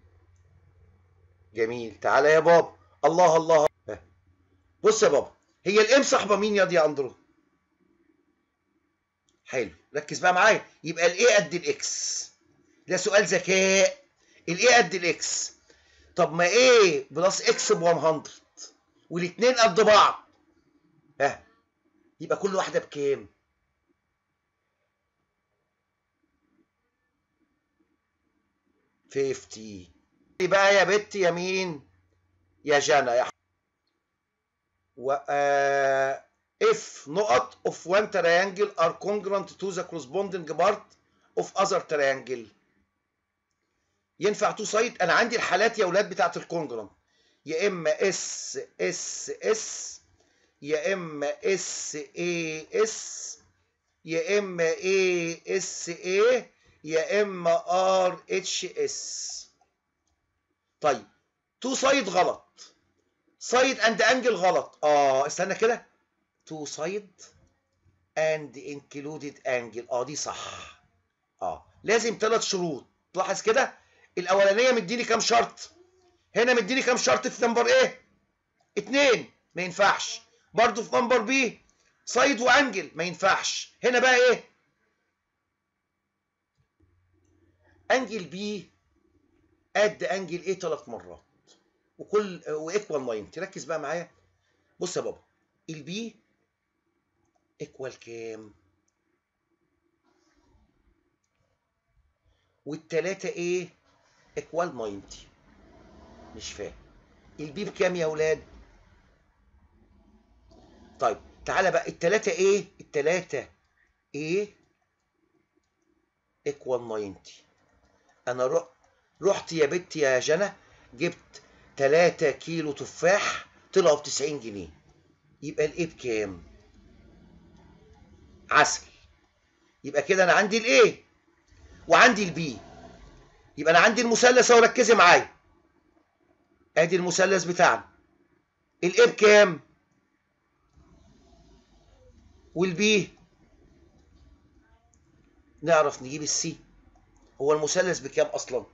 جميل تعالى يا بابا الله الله ها. بص يا بابا هي الام صاحبه مين يا دي يا اندرو حلو ركز بقى معايا يبقى الايه قد الاكس ده سؤال ذكاء الايه قد الاكس طب ما ايه بلس اكس ب 100 والاثنين قد بعض ها يبقى كل واحده بكام فيفتي بقى يا بت يمين يا جنى يا و آه if نقط of one triangle are congruent to the corresponding part of other triangle ينفع تو سايد انا عندي الحالات يا اولاد بتاعت الكونجرام يا اما اس اس اس يا اما اس اي اس يا اما اي اس اي يا اما ار اتش اس طيب تو سايد غلط سايد اند انجل غلط اه استنى كده تو سايد اند انكلودد انجل اه دي صح اه لازم ثلاث شروط تلاحظ كده الاولانيه مديني كام شرط هنا مديني كام شرط في نمبر ايه اتنين ما ينفعش برضو في نمبر بي سايد وانجل ما ينفعش هنا بقى ايه انجل بي قد انجل ايه ثلاث مرات وكل وايكوال 90 ركز بقى معايا بص يا بابا البي ايكوال كام والتلاتة ايه ايكوال 90 مش فاهم البي بكام يا ولاد طيب تعالى بقى التلاتة ايه التلاتة ايه ايكوال 90 انا رحت رحت يا بنتي يا جنى جبت 3 كيلو تفاح طلعوا ب 90 جنيه يبقى الايه بكام عسل يبقى كده انا عندي الايه وعندي البي يبقى انا عندي المثلث اهو ركزي معايا ادي المثلث بتاعنا الايه بكام والبي نعرف نجيب السي هو المثلث بكام اصلا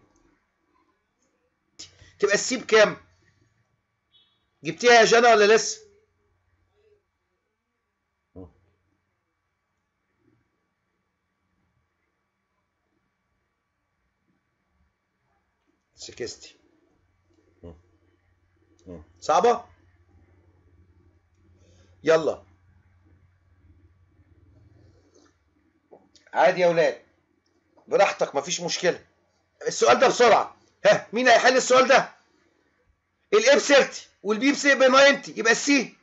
تبقى السي بكام جبتيها يا جنى ولا لسه سكستي صعبة يلا عادي يا ولاد براحتك مفيش مشكلة السؤال ده بسرعة ها مين هيحل السؤال ده الاي ب 30 والبي ب 90 يبقى السي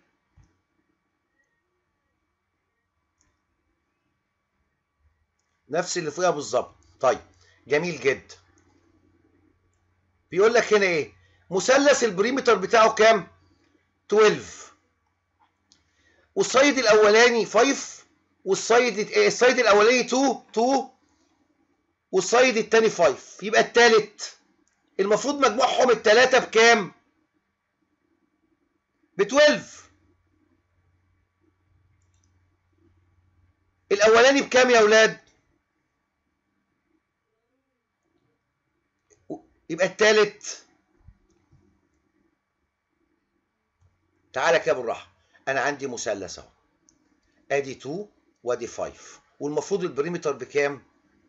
نفس اللي فوقها بالظبط طيب جميل جدا بيقول لك هنا ايه مثلث البريمتر بتاعه كام 12 والسايد الاولاني 5 والسايد السايد الاولاني 2 2 والسايد الثاني 5 يبقى الثالث المفروض مجموعهم الثلاثه بكام ب 12 الاولاني بكام يا اولاد يبقى الثالث تعالى كده بالراحه انا عندي مثلث اهو ادي 2 وادي 5 والمفروض البريمتر بكام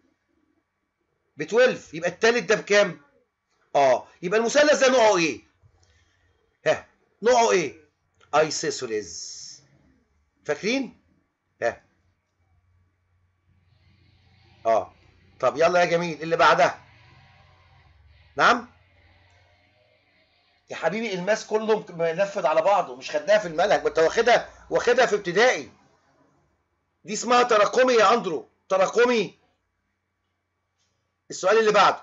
ب 12 يبقى الثالث ده بكام اه يبقى المثلث ده نوعه ايه ها نوعه ايه ايسيسوليز فاكرين ها اه طب يلا يا جميل اللي بعدها نعم يا حبيبي الماس كله منفذ على بعضه مش خدناها في المنهج ما انت واخدها واخدها في ابتدائي دي اسمها تراكمي يا اندرو تراكمي السؤال اللي بعده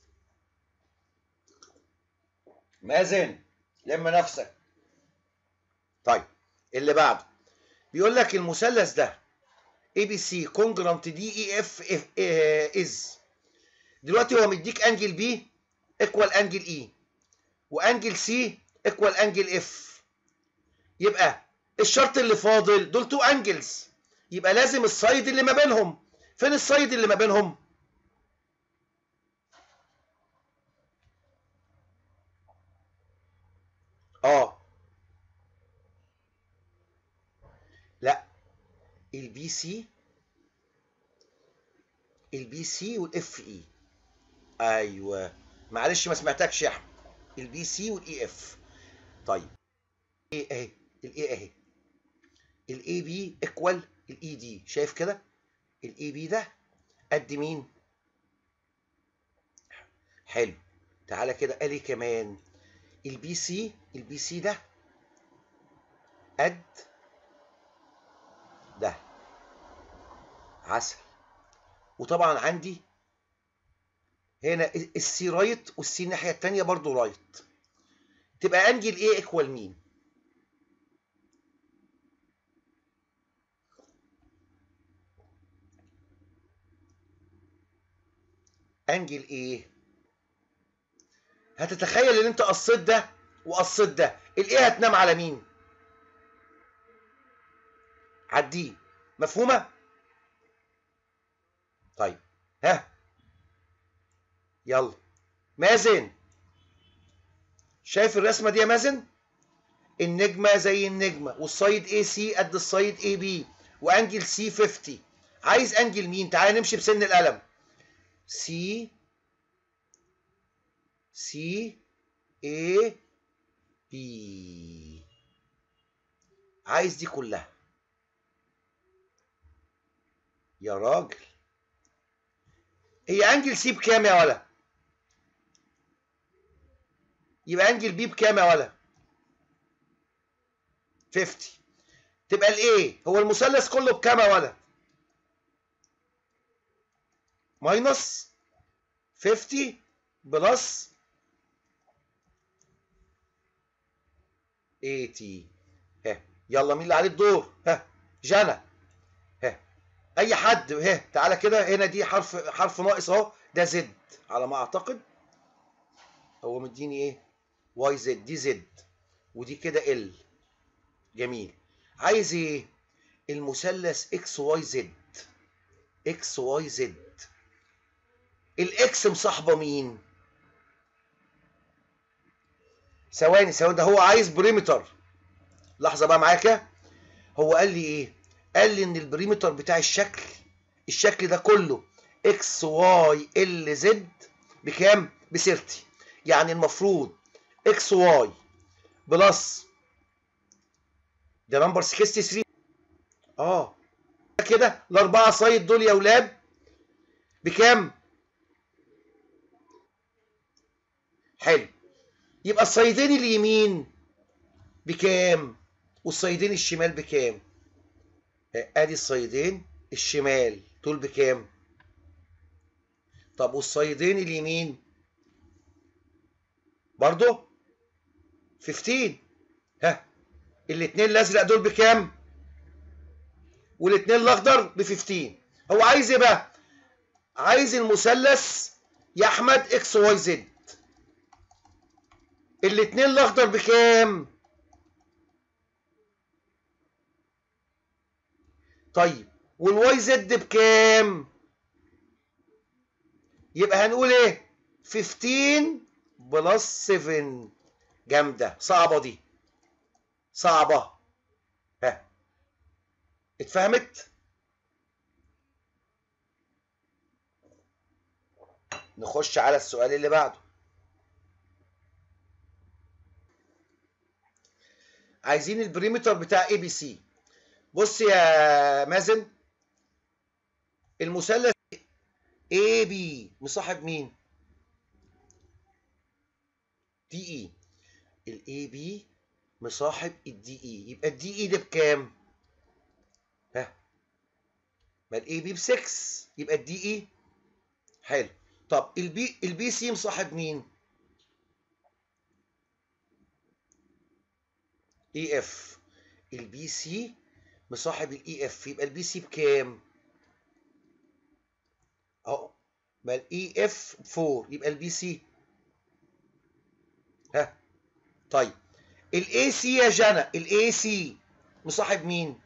مازن لم نفسك طيب اللي بعده بيقول لك المثلث ده اي بي سي كونجرانت دي اي اف از دلوقتي هو مديك انجل بي ايكوال انجل اي وانجل سي ايكوال انجل اف يبقى الشرط اللي فاضل دول تو انجلز يبقى لازم السايد اللي ما بينهم فين السايد اللي ما بينهم اه لا البي سي البي سي والاف اي ايوه معلش ما سمعتكش يا احمد البي سي والاي اف طيب ايه اهي الاي اهي الاي بي ايكوال الاي دي شايف كده الاي بي ده قد مين حلو تعالى كده قال ايه كمان البي سي البي سي ده قد ده عسل وطبعا عندي هنا السي رايت والسي الناحيه الثانيه برضو رايت تبقى انجل ايه ايكوال مين انجل ايه هتتخيل ان انت قصيت ده وقصيت ده الايه هتنام على مين عديه مفهومه طيب ها يلا مازن شايف الرسمه دي يا مازن النجمه زي النجمه والسايد اي سي قد السايد اي بي وانجل سي 50 عايز انجل مين تعالى نمشي بسن القلم سي سي اي بي عايز دي كلها يا راجل هي انجل سي بكام يا ولا يبقى انجل بي بكام يا ولا 50 تبقى الايه هو المثلث كله بكام يا ولا ماينس 50 بلس 80 ها يلا مين اللي عليه الدور ها جنى ها اي حد ها تعالى كده هنا دي حرف حرف ناقص اهو ده زد على ما اعتقد هو مديني ايه واي زد دي زد ودي كده ال جميل عايز ايه المثلث اكس واي زد اكس واي زد الاكس مصاحبه مين ثواني ثواني ده هو عايز بريمتر لحظه بقى معايا كده هو قال لي ايه قال لي ان البريمتر بتاع الشكل الشكل ده كله اكس واي ال زد بكام ب 30 يعني المفروض اكس واي بلس ده نمبر 63 اه كده الاربعه سايد دول يا اولاد بكام حلو يبقى الصيدين اليمين بكام والصيدين الشمال بكام ادي الصيدين الشمال دول بكام طب والصيدين اليمين برضو 15 ها الاثنين الازرق دول بكام والاثنين الاخضر ب 15 هو عايز ايه بقى عايز المثلث يا احمد اكس واي زد الاثنين الاخضر بكام طيب والواي زد بكام يبقى هنقول ايه 15 بلس 7 جامده صعبه دي صعبه ها اتفهمت نخش على السؤال اللي بعده عايزين البريمتر بتاع اي بي سي بص يا مازن المثلث اي بي مصاحب مين دي اي الاي بي مصاحب الدي اي يبقى الدي اي ده بكام ها ما الاي بي ب 6 يبقى الدي اي حلو طب البي البي سي مصاحب مين اي اف البي سي مصاحب الاي اف يبقى البي سي بكام اهو ما الاي اف 4 يبقى البي سي ها طيب الاي سي يا جنى الاي سي مصاحب مين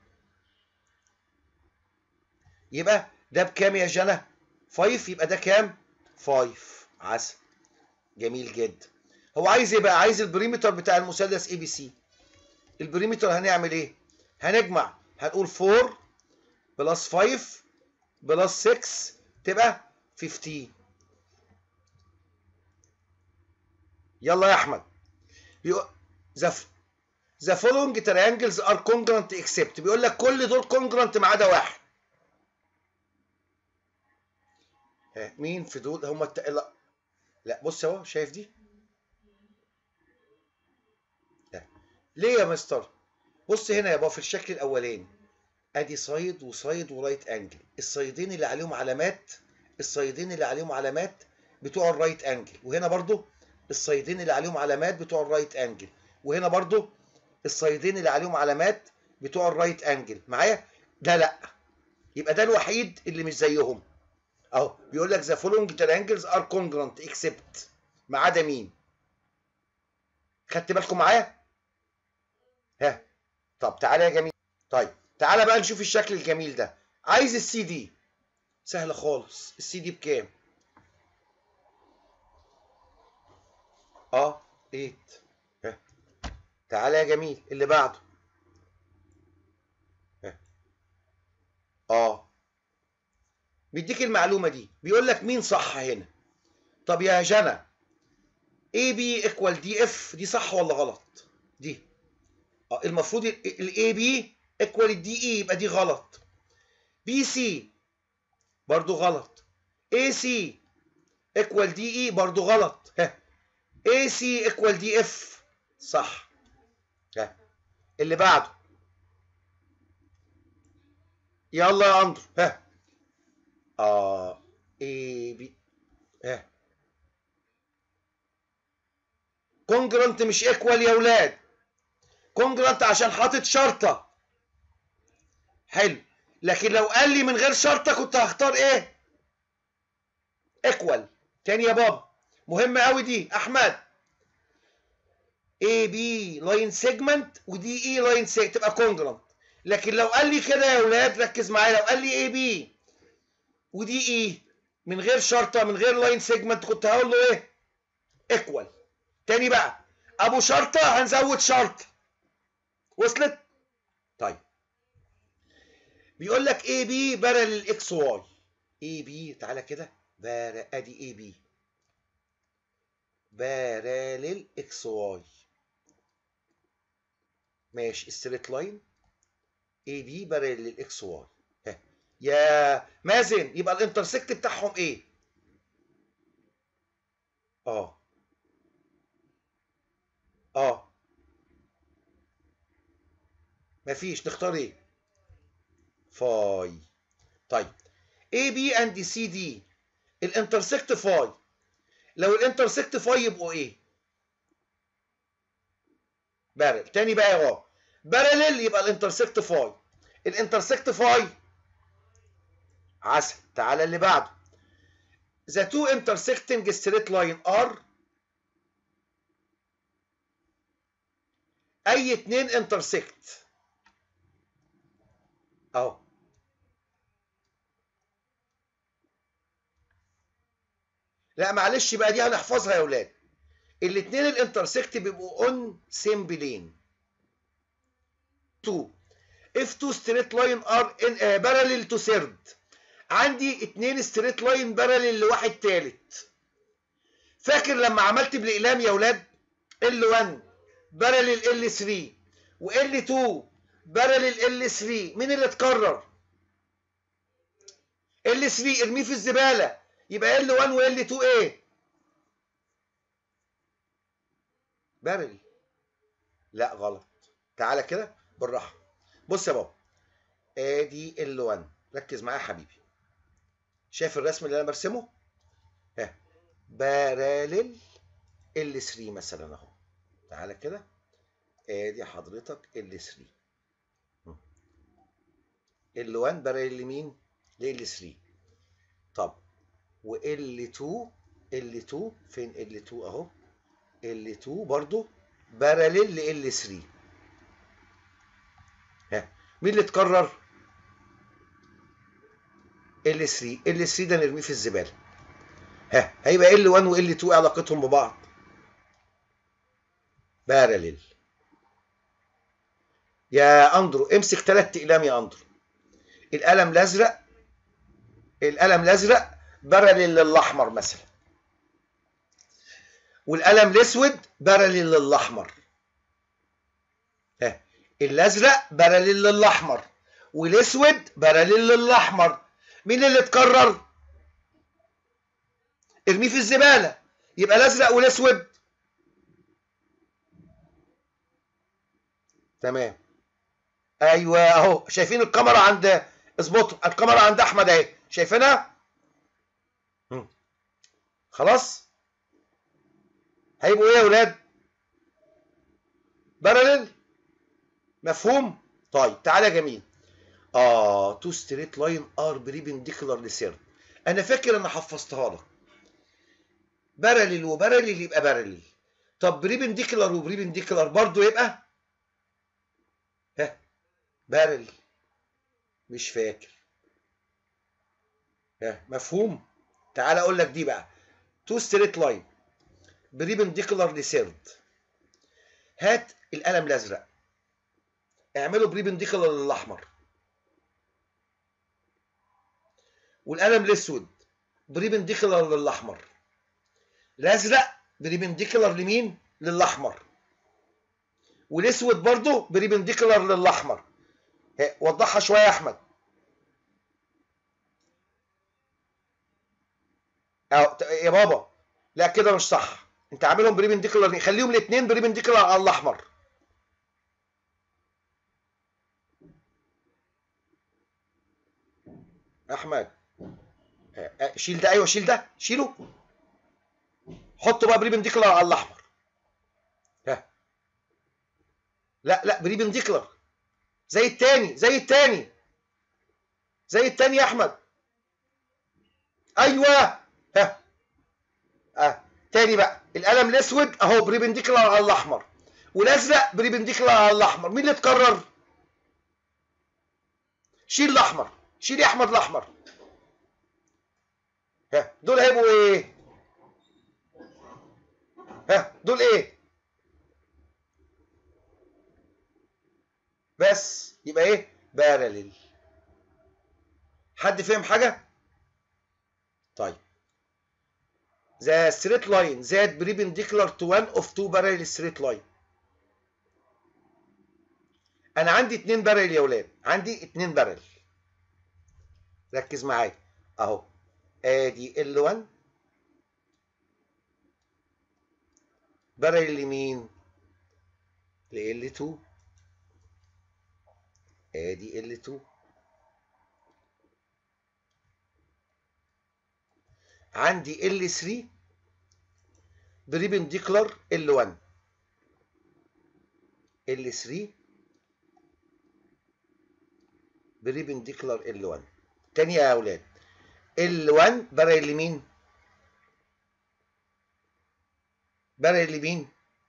يبقى ده بكام يا جنى 5 يبقى ده كام 5 عسل جميل جدا هو عايز ايه بقى عايز البريمتر بتاع المثلث اي بي سي البريمتر هنعمل ايه هنجمع هنقول 4 بلس 5 بلس 6 تبقى 15 يلا يا احمد بيقول ذا ذا فولوينج تريانجلز ار كونجرانت اكسبت بيقول لك كل دول كونجرانت ما عدا واحد ها مين في دول هم الت... لا لا بص اهو شايف دي لا ليه يا مستر بص هنا يا بابا في الشكل الاولاني ادي صيد وصيد ورايت انجل الصيدين اللي عليهم علامات الصيدين اللي عليهم علامات بتوع الرايت انجل وهنا برضو الصيدين اللي عليهم علامات بتوع الرايت انجل وهنا برضو الصيدين اللي عليهم علامات بتوع الرايت انجل معايا ده لا يبقى ده الوحيد اللي مش زيهم اهو بيقول لك ذا فولوينج تريانجلز ار كونجرانت اكسبت ما عدا مين خدت بالكم معايا ها طب تعالى يا جميل طيب تعالى بقى نشوف الشكل الجميل ده عايز السي دي سهل خالص السي دي بكام اه 8 ها تعالى يا جميل اللي بعده ها اه بيديك المعلومه دي بيقول لك مين صح هنا طب يا جنى اي بي ايكوال دي اف دي صح ولا غلط دي اه المفروض الاي بي ايكوال الدي اي يبقى دي غلط بي سي برضو غلط اي سي ايكوال دي اي برضو غلط ها اي سي ايكوال دي اف صح ها اللي بعده يلا يا اندرو ها اه اي بي ها كونجرانت مش ايكوال يا ولاد كونجرانت عشان حاطط شرطه حلو لكن لو قال لي من غير شرطه كنت هختار ايه ايكوال تاني يا بابا مهمه قوي دي احمد اي بي لاين سيجمنت ودي اي لاين سيجمنت تبقى كونجرانت لكن لو قال لي كده يا ولاد ركز معايا لو قال لي اي بي ودي اي من غير شرطه من غير لاين سيجمنت كنت هقول له ايه ايكوال تاني بقى ابو شرطه هنزود شرط وصلت طيب بيقول لك اي بي بارل الاكس واي اي بي تعالى كده بار ادي اي بي باراليل اكس واي ماشي ستريت لاين اي بي باراليل الاكس واي يا مازن يبقى الانترسكت بتاعهم ايه اه اه مفيش نختار ايه فاي طيب A B and C D الانترسكت فاي لو الانترسكت فاي يبقوا ايه بارل تاني بقى يا غاب بارلل يبقى الانترسكت فاي الانترسكت فاي عسل تعالى اللي بعده the two intersecting straight line are اي اتنين انترسكت اهو لا معلش بقى دي هنحفظها يا اولاد الاتنين الانترسكت بيبقوا اون سيم بلين 2 if two straight line are in uh, parallel to third عندي اتنين ستريت لاين بارلل لواحد تالت فاكر لما عملت بالاقلام يا اولاد L1 بارلل L3 وL2 بارلل L3 مين اللي اتكرر L3 ارميه في الزباله يبقى L1 وL2 ايه بارلل لا غلط تعالى كده بالراحه بص يا بابا ادي L1 ركز معايا يا حبيبي شايف الرسم اللي انا برسمه ها بارالل ال 3 مثلا اهو تعالى كده ادي حضرتك ال 3 ال 1 بارالل لمين لل 3 طب وال 2 ال 2 فين ال 2 اهو ال 2 برضو بارالل لل 3 ها مين اللي اتكرر ال 3 ال 3 ده نرميه في الزباله ها هيبقى ال 1 وال 2 علاقتهم ببعض بارلل يا اندرو امسك ثلاث اقلام يا اندرو القلم الازرق القلم الازرق بارلل للاحمر مثلا والقلم الاسود بارلل للاحمر ها الازرق بارلل للاحمر والاسود بارلل للاحمر مين اللي اتكرر ارميه في الزباله يبقى الازرق والاسود تمام ايوه اهو شايفين الكاميرا عند اظبطوا الكاميرا عند احمد اهي شايفينها مم. خلاص هيبقوا ايه يا ولاد بارلل مفهوم طيب تعالى يا جميل اه تو ستريت لاين ار بريبنديكولار لسيرد انا فاكر انا حفظتها لك بارلل وبارلل يبقى بارلل طب بريبنديكولار وبريبنديكولار برضو يبقى ها بارل مش فاكر ها مفهوم تعال اقول لك دي بقى تو ستريت لاين بريبنديكولار لسيرد هات القلم الازرق اعمله بريبنديكولار للاحمر والقلم الاسود بريبنديكولار للاحمر الازرق بريبنديكولار لمين للاحمر والاسود برضه بريبنديكولار للاحمر وضحها شويه يا احمد أو يا بابا لا كده مش صح انت عاملهم بريبنديكولار خليهم الاثنين بريبنديكولار على الاحمر احمد شيل ده ايوه شيل ده شيله حطه بقى بريبنديكولار على الاحمر ها لا لا بريبنديكولار زي التاني زي التاني زي التاني يا احمد ايوه ها اه تاني بقى القلم الاسود اهو بريبنديكولار على الاحمر والازرق بريبنديكولار على الاحمر مين اللي اتكرر شيل الاحمر شيل يا احمد الاحمر ها دول هيبقوا ايه ها دول ايه بس يبقى ايه بارلل حد فهم حاجه طيب the straight line that perpendicular to one of two parallel straight line انا عندي اتنين بارل يا ولاد عندي اتنين بارل ركز معايا اهو ادي ال1 بارل لمين ل L2 ادي L2 عندي L3 بريبنديكولار L1 L3 بريبنديكولار L1 تاني يا اولاد L1 بارل لمين؟ بارل لمين؟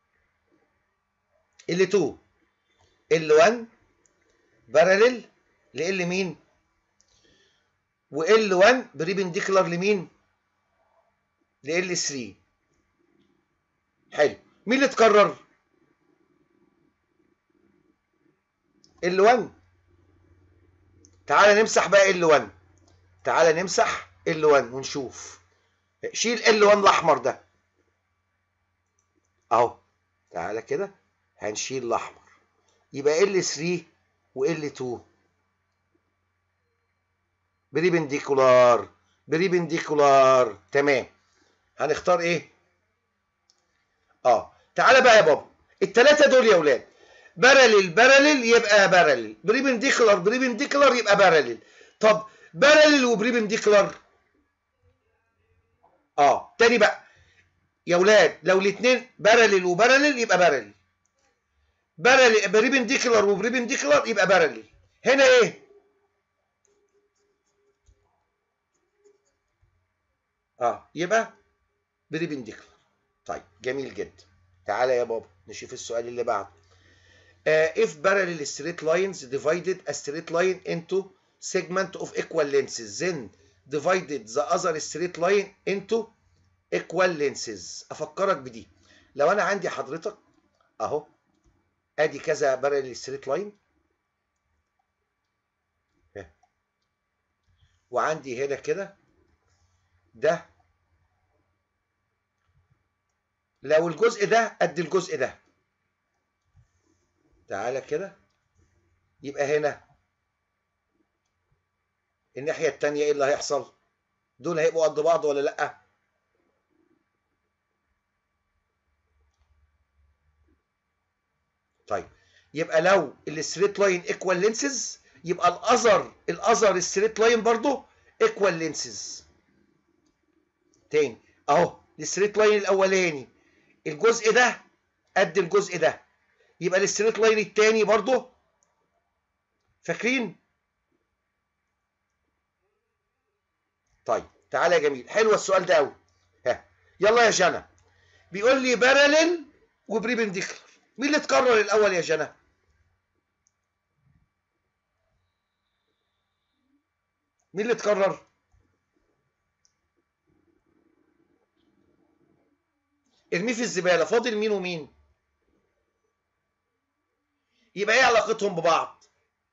L2 L1 بارلل ل مين؟ و L1 بريبنديكولار لمين؟ ل L3 حلو مين اللي اتكرر؟ L1 تعالى نمسح بقى L1 تعالى نمسح L1 ونشوف شيل L1 الأحمر ده أهو تعالى كده هنشيل الأحمر يبقى L3 و L2 بريبنديكولار بريبنديكولار تمام هنختار ايه؟ اه تعالى بقى يا بابا التلاتة دول يا ولاد بارلل بارلل يبقى بارلل بريبنديكولار بريبنديكولار يبقى بارلل طب بارلل وبريبنديكولار اه تاني بقى يا ولاد لو الاثنين بارلل وبارلل يبقى بارلل بارلل بريبنديكولار وبريبنديكولار يبقى بارلل هنا ايه اه يبقى بريبنديكولار طيب جميل جدا تعالى يا بابا نشوف السؤال اللي بعده uh, if parallel straight lines divided a straight line into segment of equal lengths then divided the other straight line into equal lengths افكرك بدي لو انا عندي حضرتك اهو ادي كذا parallel straight line وعندي هنا كده ده لو الجزء ده قد الجزء ده تعالى كده يبقى هنا الناحية التانية ايه اللي هيحصل دول هيبقوا قد بعض ولا لأ طيب يبقى لو الستريت لاين ايكوال لينسز يبقى الاذر الاذر الستريت لاين برضه ايكوال لينسز تاني اهو الستريت لاين الاولاني الجزء ده قد الجزء ده يبقى الستريت لاين التاني برضه فاكرين طيب تعالى يا جميل حلو السؤال ده قوي ها يلا يا جنى بيقول لي باراليل وبريبنديكولار مين اللي اتكرر الاول يا جنى مين اللي اتكرر ارميه في الزباله فاضل مين ومين يبقى ايه علاقتهم ببعض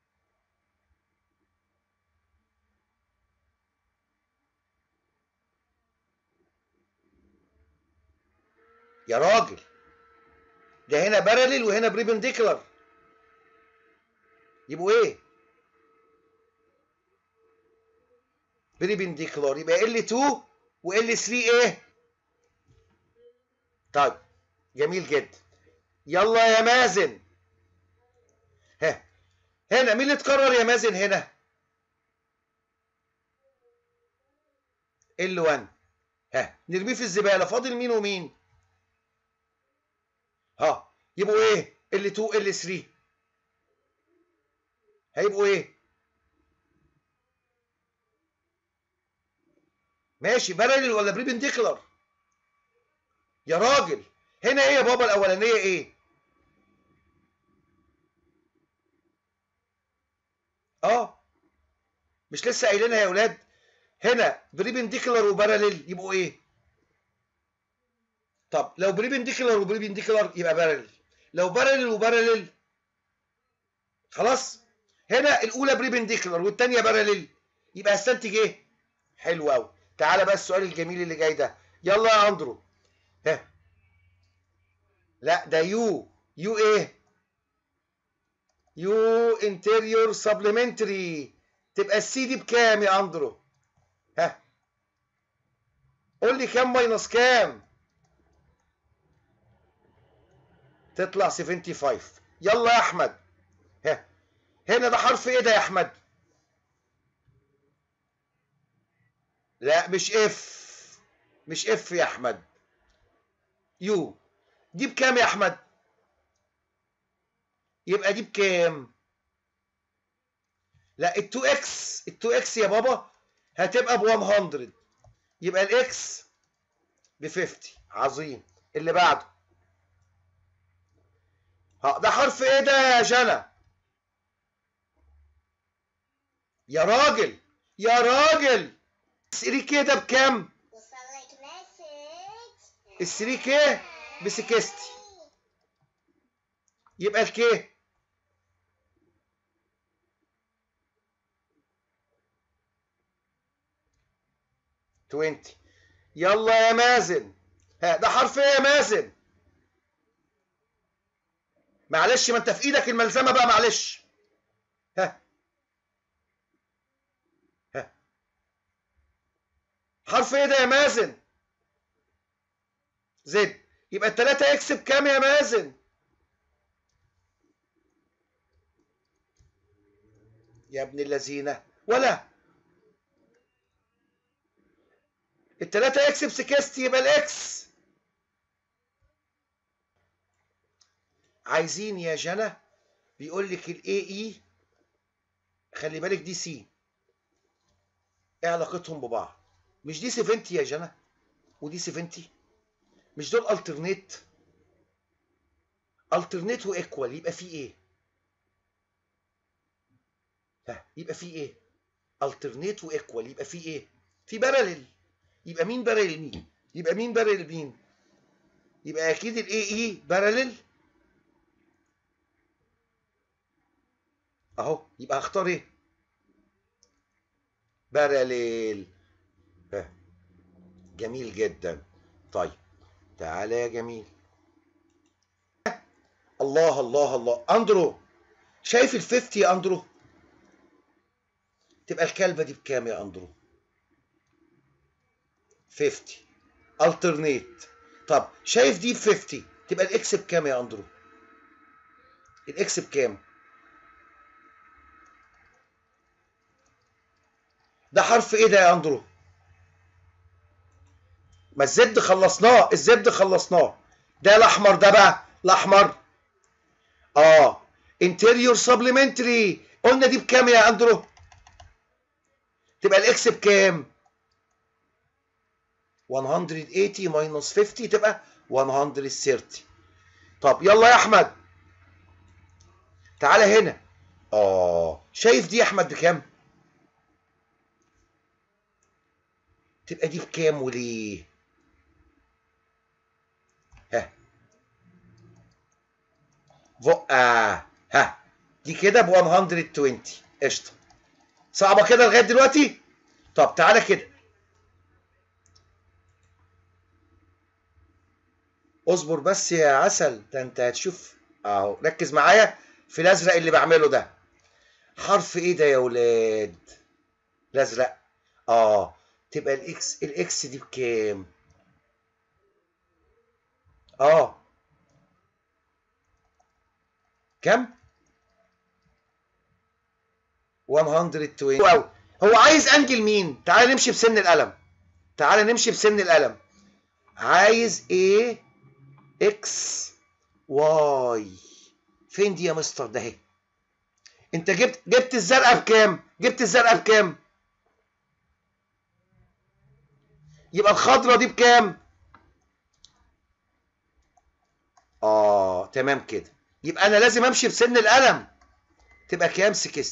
يا راجل ده هنا باراليل وهنا بريبنديكولار يبقوا ايه بريبنديكولار يبقى L2 و L3 ايه طيب جميل جدا يلا يا مازن ها هنا مين اللي اتكرر يا مازن هنا L1 ها نرميه في الزباله فاضل مين ومين ها يبقوا ايه L2 L3 هيبقوا ايه ماشي بارلل ولا بريبنديكولار يا راجل هنا ايه يا بابا الاولانيه ايه اه مش لسه قايلينها يا اولاد هنا بريبنديكولار وبارلل يبقوا ايه طب لو بريبنديكولار وبريبنديكولار يبقى بارلل لو بارلل وبارلل خلاص هنا الاولى بريبنديكولار والثانيه بارلل يبقى هستنتج ايه حلو قوي تعالى بقى السؤال الجميل اللي جاي ده يلا يا اندرو ها لا ده يو يو ايه يو انتيريور سبلمنتري تبقى السي دي بكام يا اندرو ها قول لي كام ماينس كام تطلع 75 يلا يا احمد ها هنا ده حرف ايه ده يا احمد لا مش اف مش اف يا احمد يو دي بكام يا احمد يبقى دي بكام لا ال 2 اكس ال 2 اكس يا بابا هتبقى ب 100 يبقى الاكس ب 50 عظيم اللي بعده ها ده حرف ايه ده يا جنى يا راجل يا راجل 3 كي ده بكام وصلك مسج ال 3 كي ب 60 يبقى الكي توينتي يلا يا مازن ها ده حرف ايه يا مازن معلش ما انت في ايدك الملزمه بقى معلش ها ها حرف ايه ده يا مازن زد يبقى التلاتة اكس بكام يا مازن يا ابن اللذينة ولا التلاتة اكس بسكست يبقى الاكس عايزين يا جنى بيقول لك الاي اي خلي بالك دي سي ايه علاقتهم ببعض مش دي 70 يا جنى ودي 70 مش دول الترنيت الترنيت وايكوال يبقى في ايه ها يبقى في ايه الترنيت وايكوال يبقى في ايه في بارلل يبقى مين بارلل مين يبقى مين بارلل مين يبقى اكيد الاي اي بارلل اهو يبقى هختار ايه بارلل ها جميل جدا طيب تعالى يا جميل الله الله الله اندرو شايف ال 50 يا اندرو تبقى الكلبه دي بكام يا اندرو 50 الترنيت طب شايف دي ب 50 تبقى الاكس بكام يا اندرو الاكس بكام ده حرف ايه ده يا اندرو ما الزد خلصناه الزد خلصناه ده الاحمر ده بقى الاحمر اه انتيريور سبلمنتري قلنا دي بكام يا اندرو تبقى الاكس بكام 180 ماينس 50 تبقى 130 طب يلا يا احمد تعالى هنا اه شايف دي يا احمد بكام تبقى دي بكام وليه ها آه. ها دي كده ب 120 قشطه صعبه كده لغايه دلوقتي طب تعالى كده اصبر بس يا عسل ده انت هتشوف اهو ركز معايا في الازرق اللي بعمله ده حرف ايه ده يا ولاد الازرق اه تبقى الاكس الاكس دي بكام اه كم 120 واو هو عايز انجل مين تعال نمشي بسن القلم تعال نمشي بسن القلم عايز ايه اكس واي فين دي يا مستر ده اهي انت جبت جبت الزرقاء بكام جبت الزرقاء بكام يبقى الخضره دي بكام اه تمام كده يبقى انا لازم امشي بسن القلم تبقى كام 60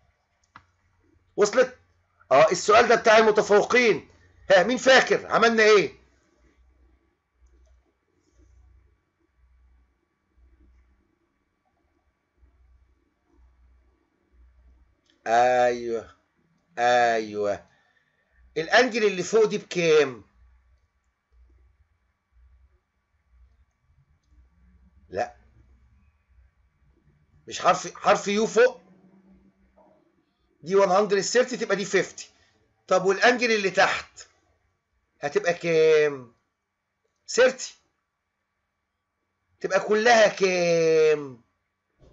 وصلت اه السؤال ده بتاع المتفوقين ها مين فاكر عملنا ايه ايوه ايوه الانجل اللي فوق دي بكام لا مش حرف حرف يو فوق دي 130 تبقى دي 50 طب والانجل اللي تحت هتبقى كام 30 تبقى كلها كام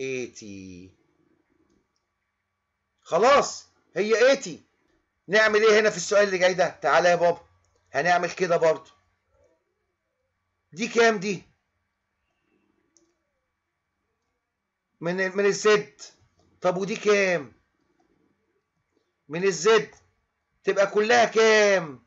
80 خلاص هي 80 نعمل ايه هنا في السؤال اللي جاي ده تعالى يا بابا هنعمل كده برضو دي كام دي من ال- من الزد طب ودي كام من الزد تبقى كلها كام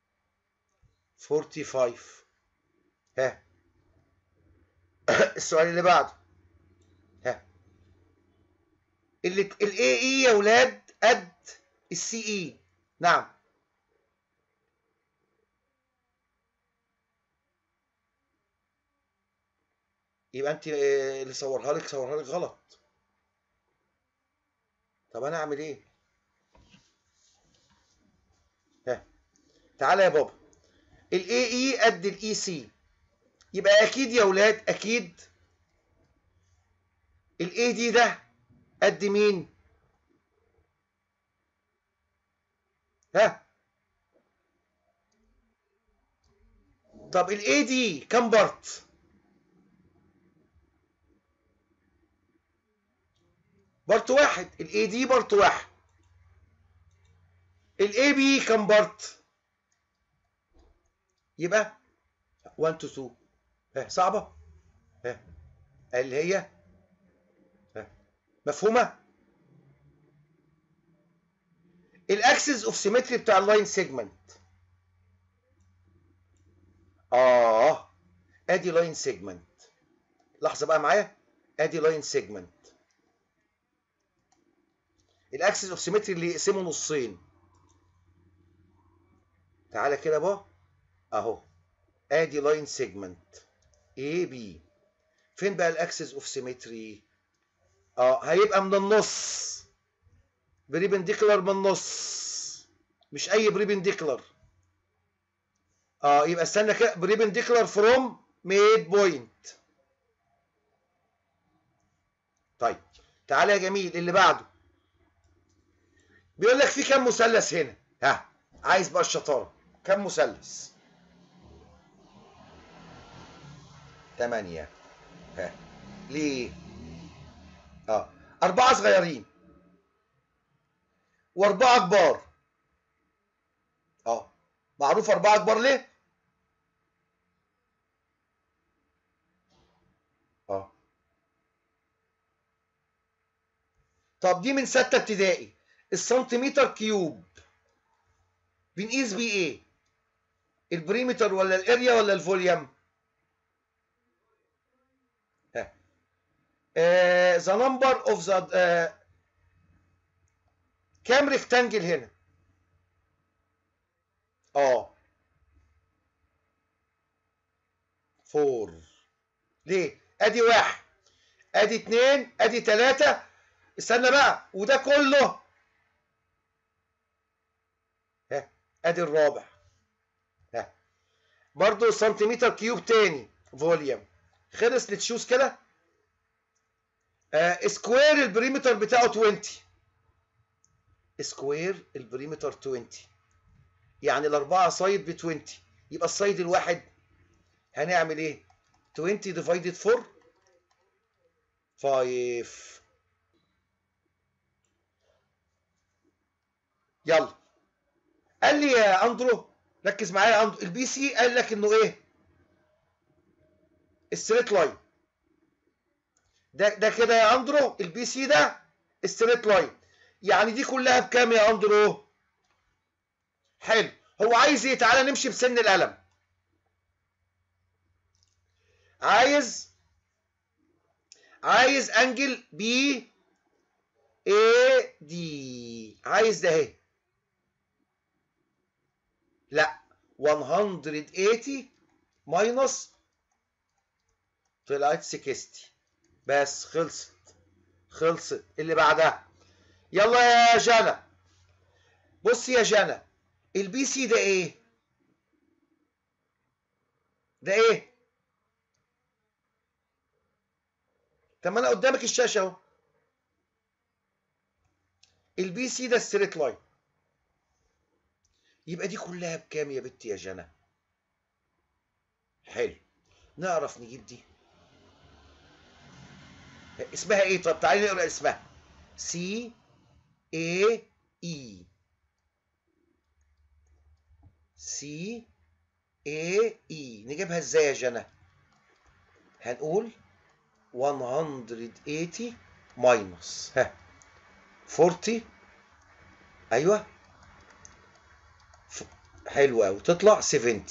45 ها السؤال اللي بعده ها اللي الاي اي يا ولاد قد السي اي نعم يبقى انت آه، اللي صورها لك صورها لك غلط طب انا اعمل ايه ها تعالى يا بابا الاي اي قد الاي سي يبقى اكيد يا ولاد اكيد الاي دي ده قد مين ها طب الاي دي كام بارت بارت واحد الاي دي بارت واحد الاي بي كام بارت يبقى 1 تو 2 ها صعبه ها اللي هي ها مفهومه الاكسس اوف سيمتري بتاع اللاين سيجمنت اه ادي لاين سيجمنت لحظه بقى معايا ادي لاين سيجمنت الاكسس اوف سيمتري اللي يقسمه نصين تعالى كده بقى اهو ادي لاين سيجمنت اي بي فين بقى الاكسس اوف سيمتري اه هيبقى من النص بريبنديكولار من النص مش اي بريبنديكولار اه يبقى استنى كده بريبنديكولار فروم ميد بوينت طيب تعالى يا جميل اللي بعده بيقول لك في كام مثلث هنا ها عايز بقى الشطاره كام مثلث ثمانية ها ليه اه أربعة صغيرين وأربعة كبار اه معروف أربعة كبار ليه؟ اه طب دي من ستة ابتدائي السنتيمتر كيوب بنقيس بيه ايه؟ البريمتر ولا الاريا ولا الفوليوم؟ ذا نمبر اوف ذا كام ريكتانجل هنا؟ اه فور ليه؟ ادي واحد ادي اتنين ادي تلاتة استنى بقى وده كله ها ادي الرابع ها برضو سنتيمتر كيوب تاني فوليوم خلص لتشوز كده آه سكوير البريمتر بتاعه 20 سكوير البريمتر 20 يعني الأربعة سايد ب 20 يبقى السايد الواحد هنعمل ايه 20 ديفايدد 4 5 يلا قال لي يا اندرو ركز معايا يا اندرو البي سي قال لك انه ايه الستريت لاين ده ده كده يا اندرو البي سي ده ستريت لاين يعني دي كلها بكام يا اندرو حلو هو عايز ايه تعالى نمشي بسن القلم عايز عايز انجل بي اي دي عايز ده اهي لا 180 ماينس طلعت 60 بس خلصت خلصت اللي بعدها يلا يا جنى بص يا جنى البي سي ده ايه ده ايه طب ما انا قدامك الشاشه اهو البي سي ده ستريت لاين يبقى دي كلها بكام يا بنتي يا جنى حلو نعرف نجيب دي اسمها ايه طب تعالي نقرا اسمها سي اي اي سي اي اي نجيبها ازاي يا جنى هنقول 180 ماينس ها 40 ايوه ف- حلو قوي تطلع 70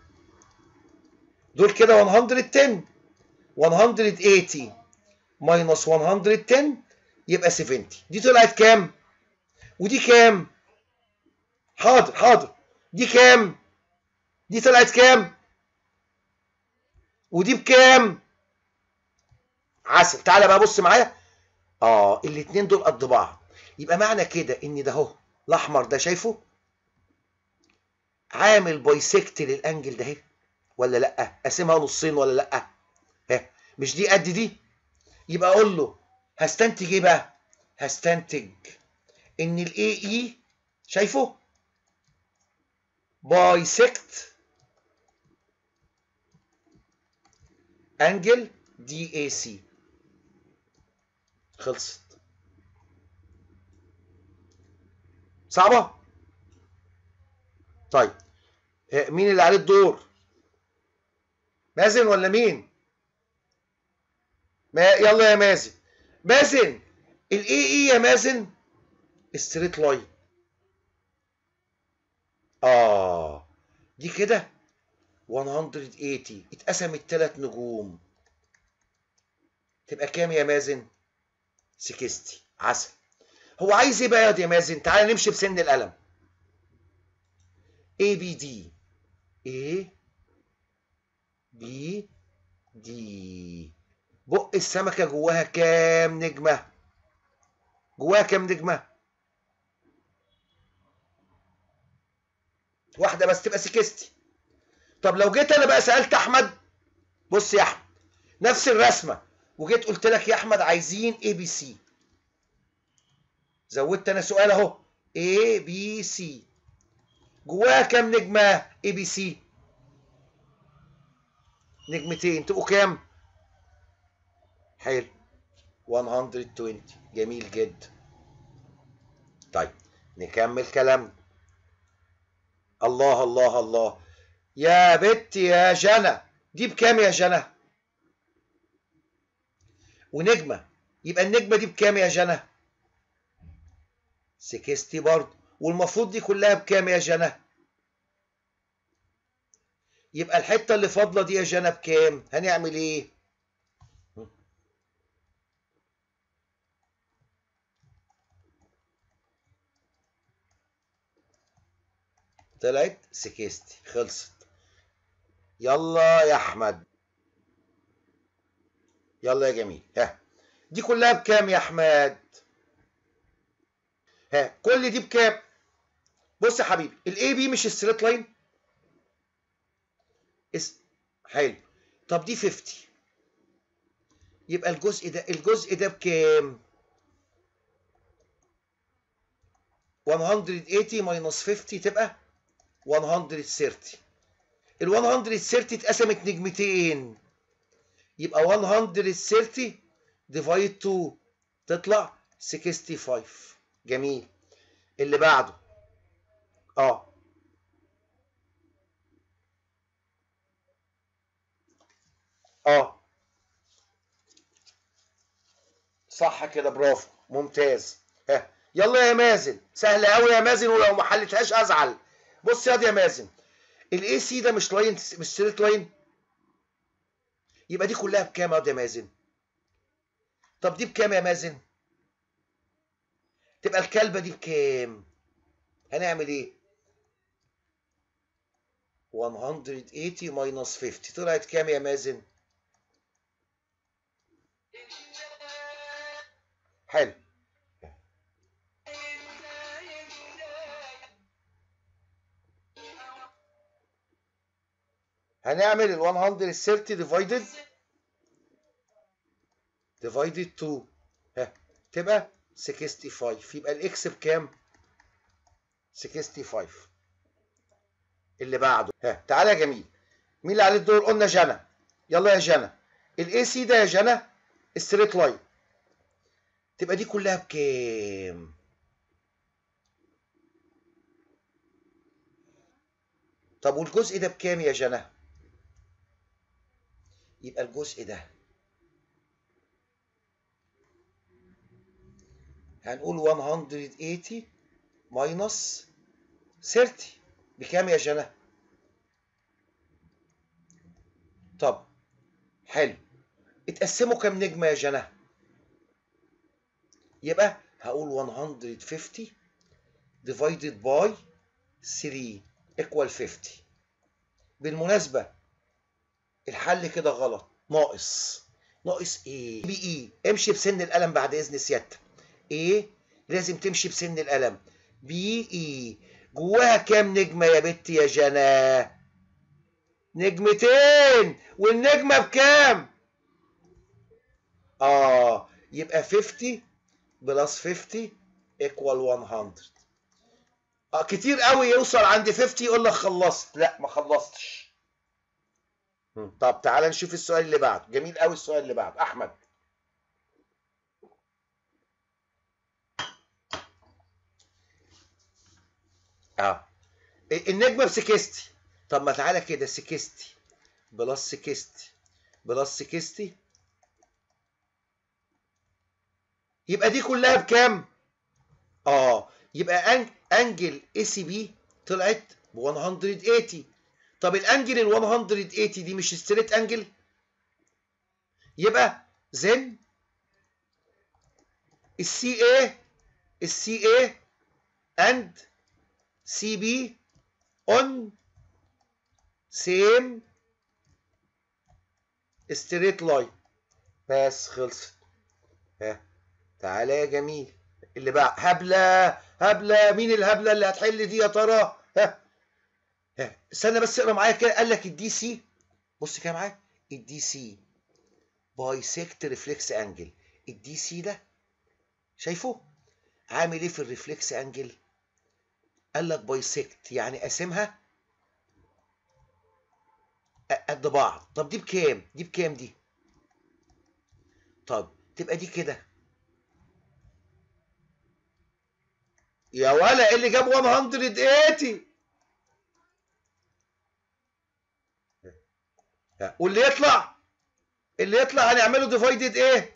دول كده 110 180 ماينس 110 يبقى 70 دي طلعت كام ودي كام حاضر حاضر دي كام دي طلعت كام ودي بكام عسل تعالى بقى بص معايا اه الاتنين دول قد بعض يبقى معنى كده ان ده اهو الاحمر ده شايفه عامل بايسكت للانجل ده اهي ولا لا قاسمها نصين ولا لا ها مش دي قد دي يبقى اقول له هستنتج ايه بقى هستنتج ان الاي اي شايفه بايسكت انجل دي اي سي خلصت صعبة طيب ها، مين اللي عليه الدور مازن ولا مين ما يلا يا مازن مازن الاي اي يا مازن ستريت لاين اه دي كده 180 اتقسمت ثلاث نجوم تبقى كام يا مازن 60 عسل هو عايز ايه بقى يا مازن تعالى نمشي بسن القلم A B D A B D بق السمكة جواها كام نجمة جواها كام نجمة واحدة بس تبقى 60 طب لو جيت انا بقى سألت احمد بص يا احمد نفس الرسمة وجيت قلت لك يا احمد عايزين اي بي سي زودت انا سؤال اهو اي بي سي جواها كام نجمة اي بي سي نجمتين تبقوا كام حلو 120 جميل جدا طيب نكمل كلام الله الله الله يا بت يا جنى دي بكام يا جنى ونجمة يبقى النجمة دي بكام يا جنى 60 برضه والمفروض دي كلها بكام يا جنى يبقى الحتة اللي فاضلة دي يا جنى بكام هنعمل ايه طلعت 60 خلصت يلا يا احمد يلا يا جميل ها دي كلها بكام يا احمد ها كل دي بكام بص يا حبيبي الاي بي مش ستريت لاين اس حلو طب دي 50 يبقى الجزء ده الجزء ده بكام 180 ماينس 50 تبقى 130 ال 130 اتقسمت نجمتين يبقى 130 ديفايد 2 تطلع 65 جميل اللي بعده اه اه صح كده برافو ممتاز ها يلا يا مازن سهله قوي يا مازن ولو ما حلتهاش ازعل بص ياض يا مازن الاي سي ده مش لاين مش ستريت لاين يبقى دي كلها بكام ياض يا مازن طب دي بكام يا مازن تبقى الكلبه دي بكام هنعمل ايه 180 ماينس 50 طلعت كام يا مازن حلو هنعمل ال 130 ديفايدد ديفايدد 2 ها تبقى 65 يبقى الاكس بكام 65 اللي بعده ها تعالى يا جميل مين اللي عليه الدور قلنا جنى يلا يا جنى الاي سي ده يا جنى ستريت لاين تبقى دي كلها بكام طب والجزء ده بكام يا جنى يبقى الجزء ده هنقول 180 ماينس 30 بكام يا جنى طب حلو اتقسموا كام نجمة يا جنى يبقى هقول 150 divided by 3 equal 50 بالمناسبة الحل كده غلط ناقص ناقص ايه بي اي امشي بسن القلم بعد اذن سيادتك ايه لازم تمشي بسن القلم بي اي جواها كام نجمة يا بنتي يا جنى نجمتين والنجمة بكام اه يبقى 50 بلس 50 equal 100 اه كتير قوي يوصل عند 50 يقول لك خلصت لا ما خلصتش مم. طب تعالى نشوف السؤال اللي بعده جميل قوي السؤال اللي بعده احمد اه النجمه ب 60 طب ما تعالى كده 60 بلس 60 بلس 60 يبقى دي كلها بكام؟ اه يبقى أنج... انجل اي سي بي طلعت ب 180 طب الانجل ال 180 دي مش ستريت انجل؟ يبقى زن السي اي السي اي اند سي بي اون سيم ستريت لاين بس خلصت ها تعالى يا جميل اللي بقى هبله هبله مين الهبله اللي هتحل دي يا ترى ها ها استنى بس اقرا معايا كده قال لك الدي سي بص كده معايا الدي سي بايسكت ريفلكس انجل الدي سي ده شايفه عامل ايه في الريفلكس انجل قال لك بايسكت يعني قاسمها قد بعض طب دي بكام دي بكام دي طب تبقى دي كده يا ولا اللي جاب 180 واللي يطلع اللي يطلع هنعمله ديفايدد ايه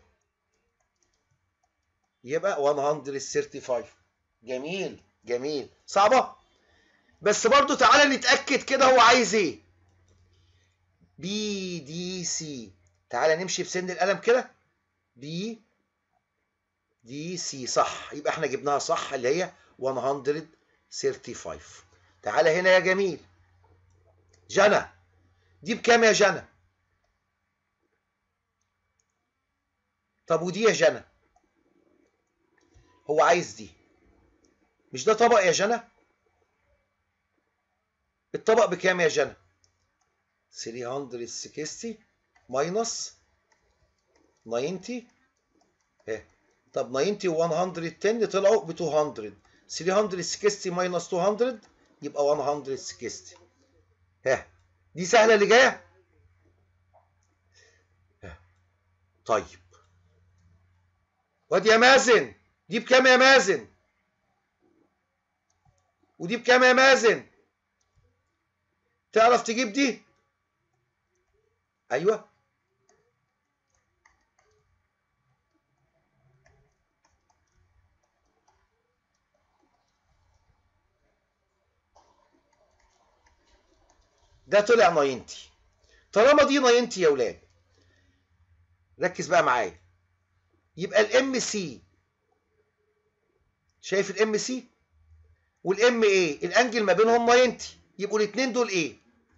يبقى 135 جميل جميل صعبه بس برضو تعالى نتاكد كده هو عايز ايه بي دي سي تعالى نمشي بسن القلم كده بي دي سي صح يبقى احنا جبناها صح اللي هي 135 تعالى هنا يا جميل جنى دي بكام يا جنى طب ودي يا جنى هو عايز دي مش ده طبق يا جنى الطبق بكام يا جنى 360 ماينس 90 ايه طب 90 و 110 طلعوا ب 200 360 ماينس 200 يبقى 160 ها دي سهله اللي جايه ها. طيب وادي يا مازن دي بكام يا مازن ودي بكام يا مازن تعرف تجيب دي ايوه ده طلع 90 طالما دي 90 يا ولاد ركز بقى معايا يبقى الام سي شايف الام سي والام ايه الانجل ما بينهم 90 يبقوا الاثنين دول ايه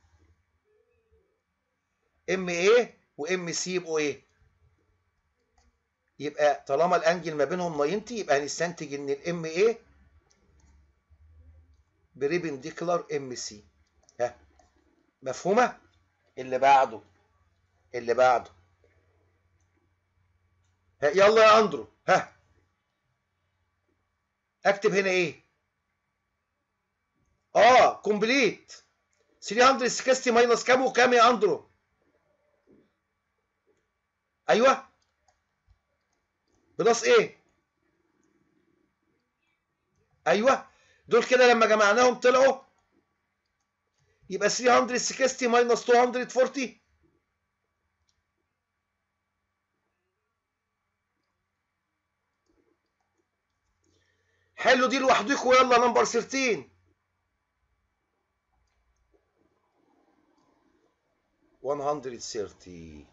ام ايه وام سي يبقوا ايه يبقى طالما الانجل ما بينهم 90 يبقى هنستنتج ان الام ايه بريبنديكولار ام سي ها مفهومه اللي بعده اللي بعده ها يلا يا اندرو ها اكتب هنا ايه اه كومبليت 360 ماينس كام وكام يا اندرو ايوه بلس ايه ايوه دول كده لما جمعناهم طلعوا يبقى 360 ماينس 240 حلوا دي لوحدكم يلا نمبر 13 130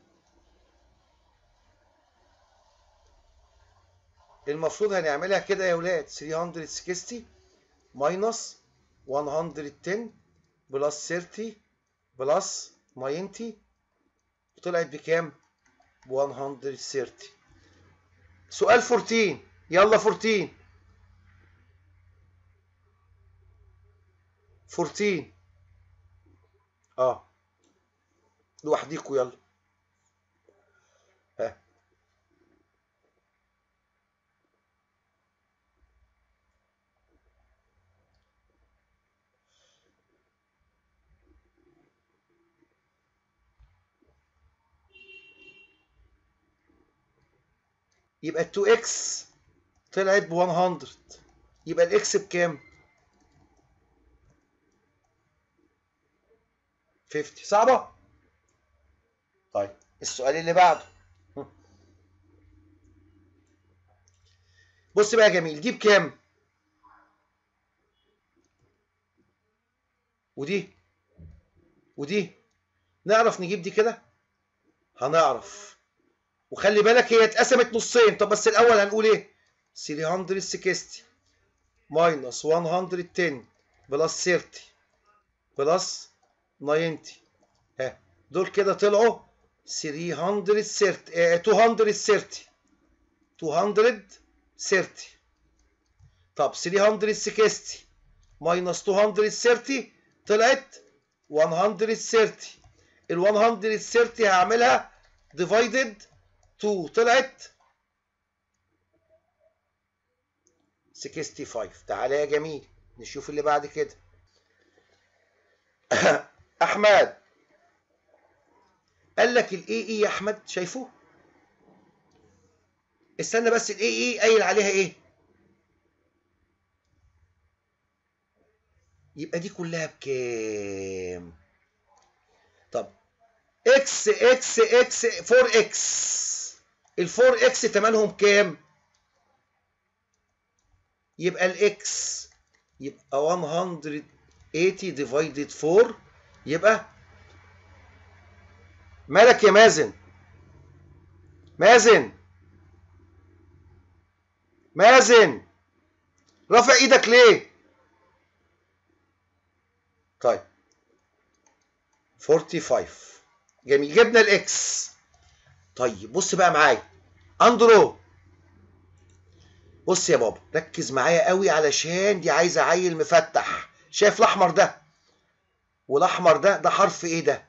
المفروض هنعملها كده يا ولاد 360 ماينس 110 بلس 30 بلس 90 طلعت بكام؟ ب 130 سؤال 14 يلا 14 14 اه لوحديكوا يلا ها يبقى ال 2x طلعت ب 100 يبقى الاكس بكام؟ 50 صعبة؟ طيب السؤال اللي بعده بص بقى يا جميل دي بكام؟ ودي ودي نعرف نجيب دي كده؟ هنعرف وخلي بالك هي اتقسمت نصين طب بس الاول هنقول ايه 360 ماينس 110 بلس 30 بلس 90 ها دول كده طلعوا 330 آه 230 230 طب 360 ماينس 230 طلعت 130 ال 130 هعملها ديفايدد 2 طلعت 65 تعالى يا جميل نشوف اللي بعد كده احمد قال لك الاي اي يا احمد شايفه استنى بس الاي اي قايل عليها ايه يبقى دي كلها بكام طب اكس اكس اكس 4 اكس ال 4 اكس تمنهم كام يبقى الاكس يبقى 180 ديفايدد 4 يبقى مالك يا مازن مازن مازن رافع ايدك ليه طيب 45 جميل جبنا الاكس طيب بص بقى معايا اندرو بص يا بابا ركز معايا قوي علشان دي عايزه عيل مفتح شايف الاحمر ده والاحمر ده ده حرف ايه ده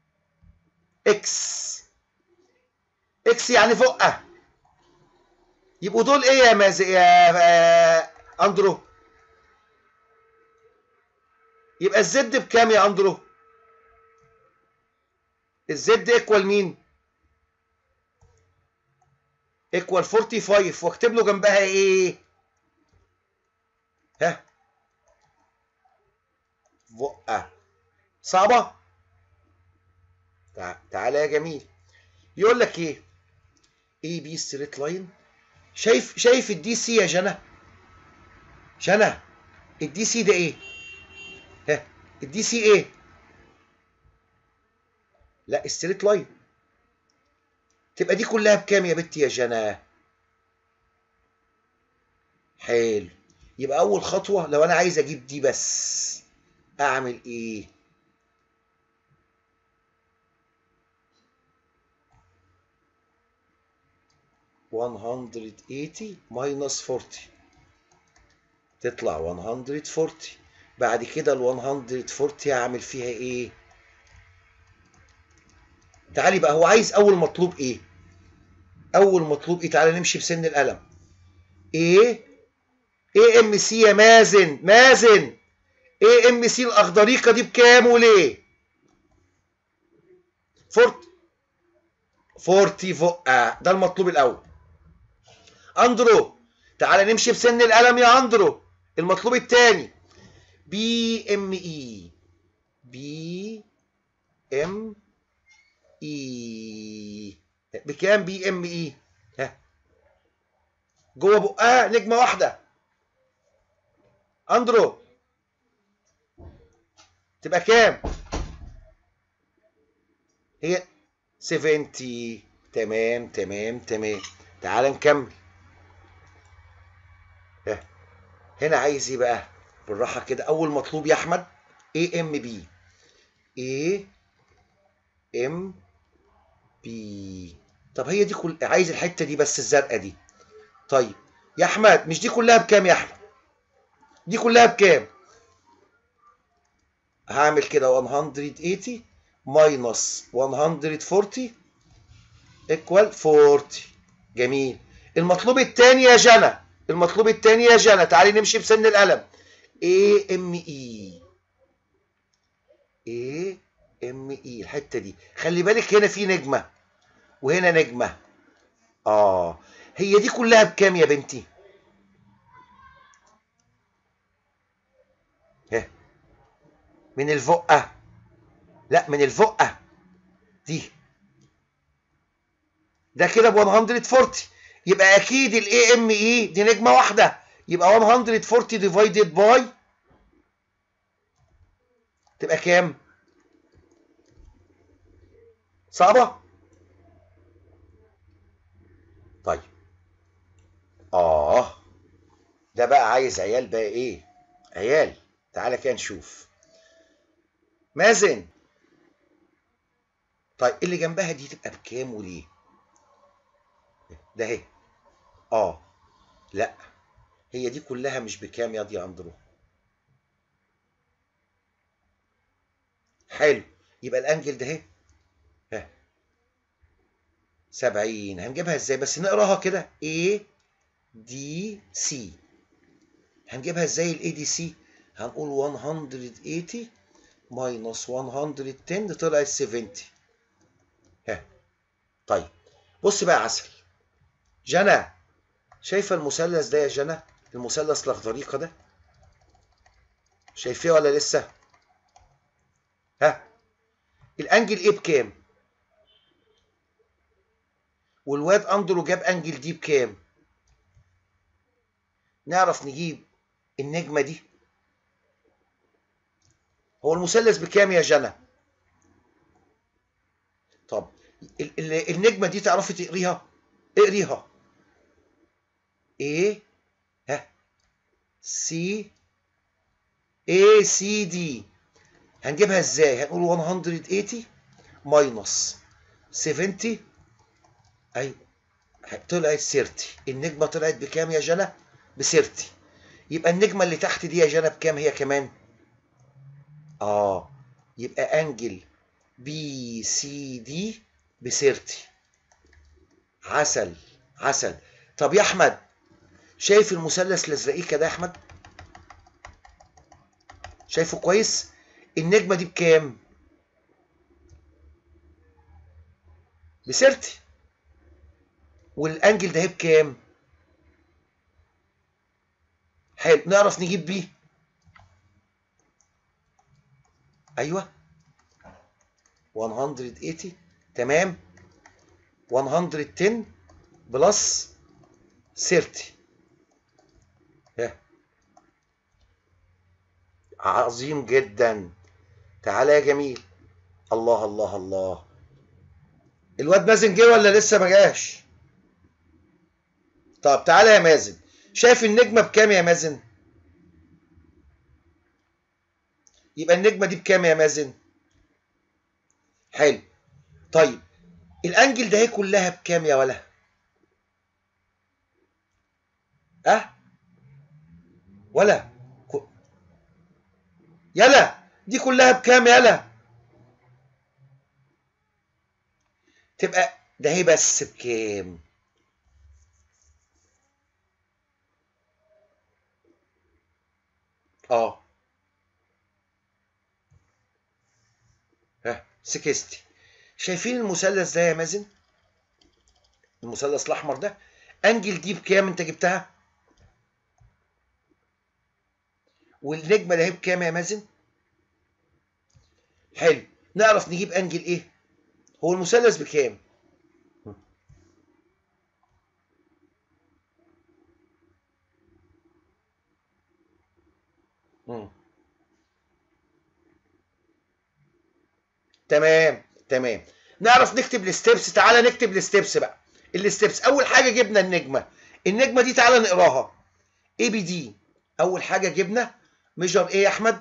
اكس اكس يعني فوقه يبقوا دول ايه يا ماز يا اندرو يبقى الزد بكام يا اندرو الزد ايكوال مين ايكوال 45 واكتب له جنبها ايه ها فوقه صعبه تع- تعالى يا جميل يقول لك ايه اي بي ستريت لاين شايف شايف الدي سي يا جنى جنى الدي سي ده ايه ها الدي سي ايه لا ستريت لاين تبقى دي كلها بكام يا بنتي يا جنى حلو يبقى اول خطوه لو انا عايز اجيب دي بس اعمل ايه one hundred eighty minus forty تطلع 140 بعد كده ال 140 هعمل فيها ايه تعالي بقى هو عايز اول مطلوب ايه اول مطلوب ايه تعالى نمشي بسن القلم ايه ايه ام سي يا مازن مازن ايه ام سي الاخضريقه دي بكام وليه فورت فورتي فوق آه ده المطلوب الاول اندرو تعالى نمشي بسن القلم يا اندرو المطلوب الثاني بي ام اي بي ام اي بكام بي ام اي ها جوه بقها نجمه واحده اندرو تبقى كام هي 70 تمام تمام تمام تعال نكمل ها. هنا عايز ايه بقى بالراحه كده اول مطلوب يا احمد اي ام بي اي ام بي طب هي دي كل عايز الحته دي بس الزرقاء دي طيب يا احمد مش دي كلها بكام يا احمد دي كلها بكام هعمل كده 180 ماينس 140 ايكوال 40 جميل المطلوب الثاني يا جنى المطلوب الثاني يا جنى تعالي نمشي بسن القلم اي ام اي اي ام اي الحته دي خلي بالك هنا في نجمه وهنا نجمه اه هي دي كلها بكام يا بنتي ها من الفقه لا من الفقه دي ده كده ب 140 يبقى اكيد الاي ام اي دي نجمه واحده يبقى 140 ديفايدد باي تبقى كام صعبه طيب اه ده بقى عايز عيال بقى ايه عيال تعالى كده نشوف مازن طيب اللي جنبها دي تبقى بكام وليه ده اهي اه لا هي دي كلها مش بكام يا دي اندرو حلو يبقى الانجل ده اهي ها 70 هنجيبها ازاي بس نقراها كده A D C هنجيبها ازاي الاي دي سي هنقول 180 ماينس 110 طلعت 70 ها طيب بص بقى يا عسل جنى شايفه المثلث ده يا جنى المثلث الاخضريقه ده شايفاه ولا لسه ها الانجل ايه بكام والواد اندرو جاب انجل دي بكام نعرف نجيب النجمه دي هو المثلث بكام يا جنى طب ال- ال- النجمه دي تعرفي تقريها اقريها A ها C A C D هنجيبها ازاي هنقول 180 ماينس 70 ايوه طلعت 30 النجمه طلعت بكام يا جنى ب 30 يبقى النجمه اللي تحت دي يا جنى بكام هي كمان اه يبقى انجل بي سي دي ب 30 عسل عسل طب يا احمد شايف المثلث الازرقيكه ده يا احمد شايفه كويس النجمه دي بكام ب 30 والانجل ده بكام حلو نعرف نجيب بيه ايوه 180 تمام 110 بلس 30 ها. عظيم جدا تعالى يا جميل الله الله الله الواد مازن جه ولا لسه ما جاش طب تعالى يا مازن شايف النجمه بكام يا مازن يبقى النجمه دي بكام يا مازن حلو طيب الانجل ده هي كلها بكام يا ولا اه ولا ك- يلا دي كلها بكام يلا تبقى ده هي بس بكام اه ها 60 شايفين المثلث ده يا مازن المثلث الاحمر ده انجل دي بكام انت جبتها والنجمه ده بكام يا مازن حلو نعرف نجيب انجل ايه هو المثلث بكام مم. تمام تمام نعرف نكتب الستبس تعالى نكتب الستبس بقى الستبس اول حاجه جبنا النجمه النجمه دي تعالى نقراها اي بي دي اول حاجه جبنا ميجر ايه يا احمد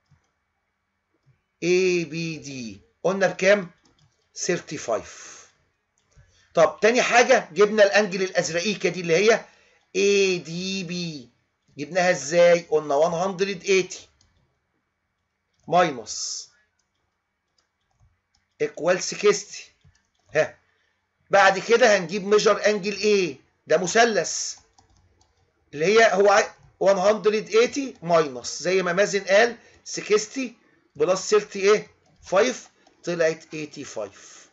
اي بي دي قلنا بكام 35 طب تاني حاجه جبنا الانجل الازرقيكه دي اللي هي اي دي بي جبناها ازاي قلنا 180 ماينس ايكوال 60 ها بعد كده هنجيب ميجر انجل ايه ده مثلث اللي هي هو 180 ماينس زي ما مازن قال 60 بلس 30 ايه 5 طلعت 85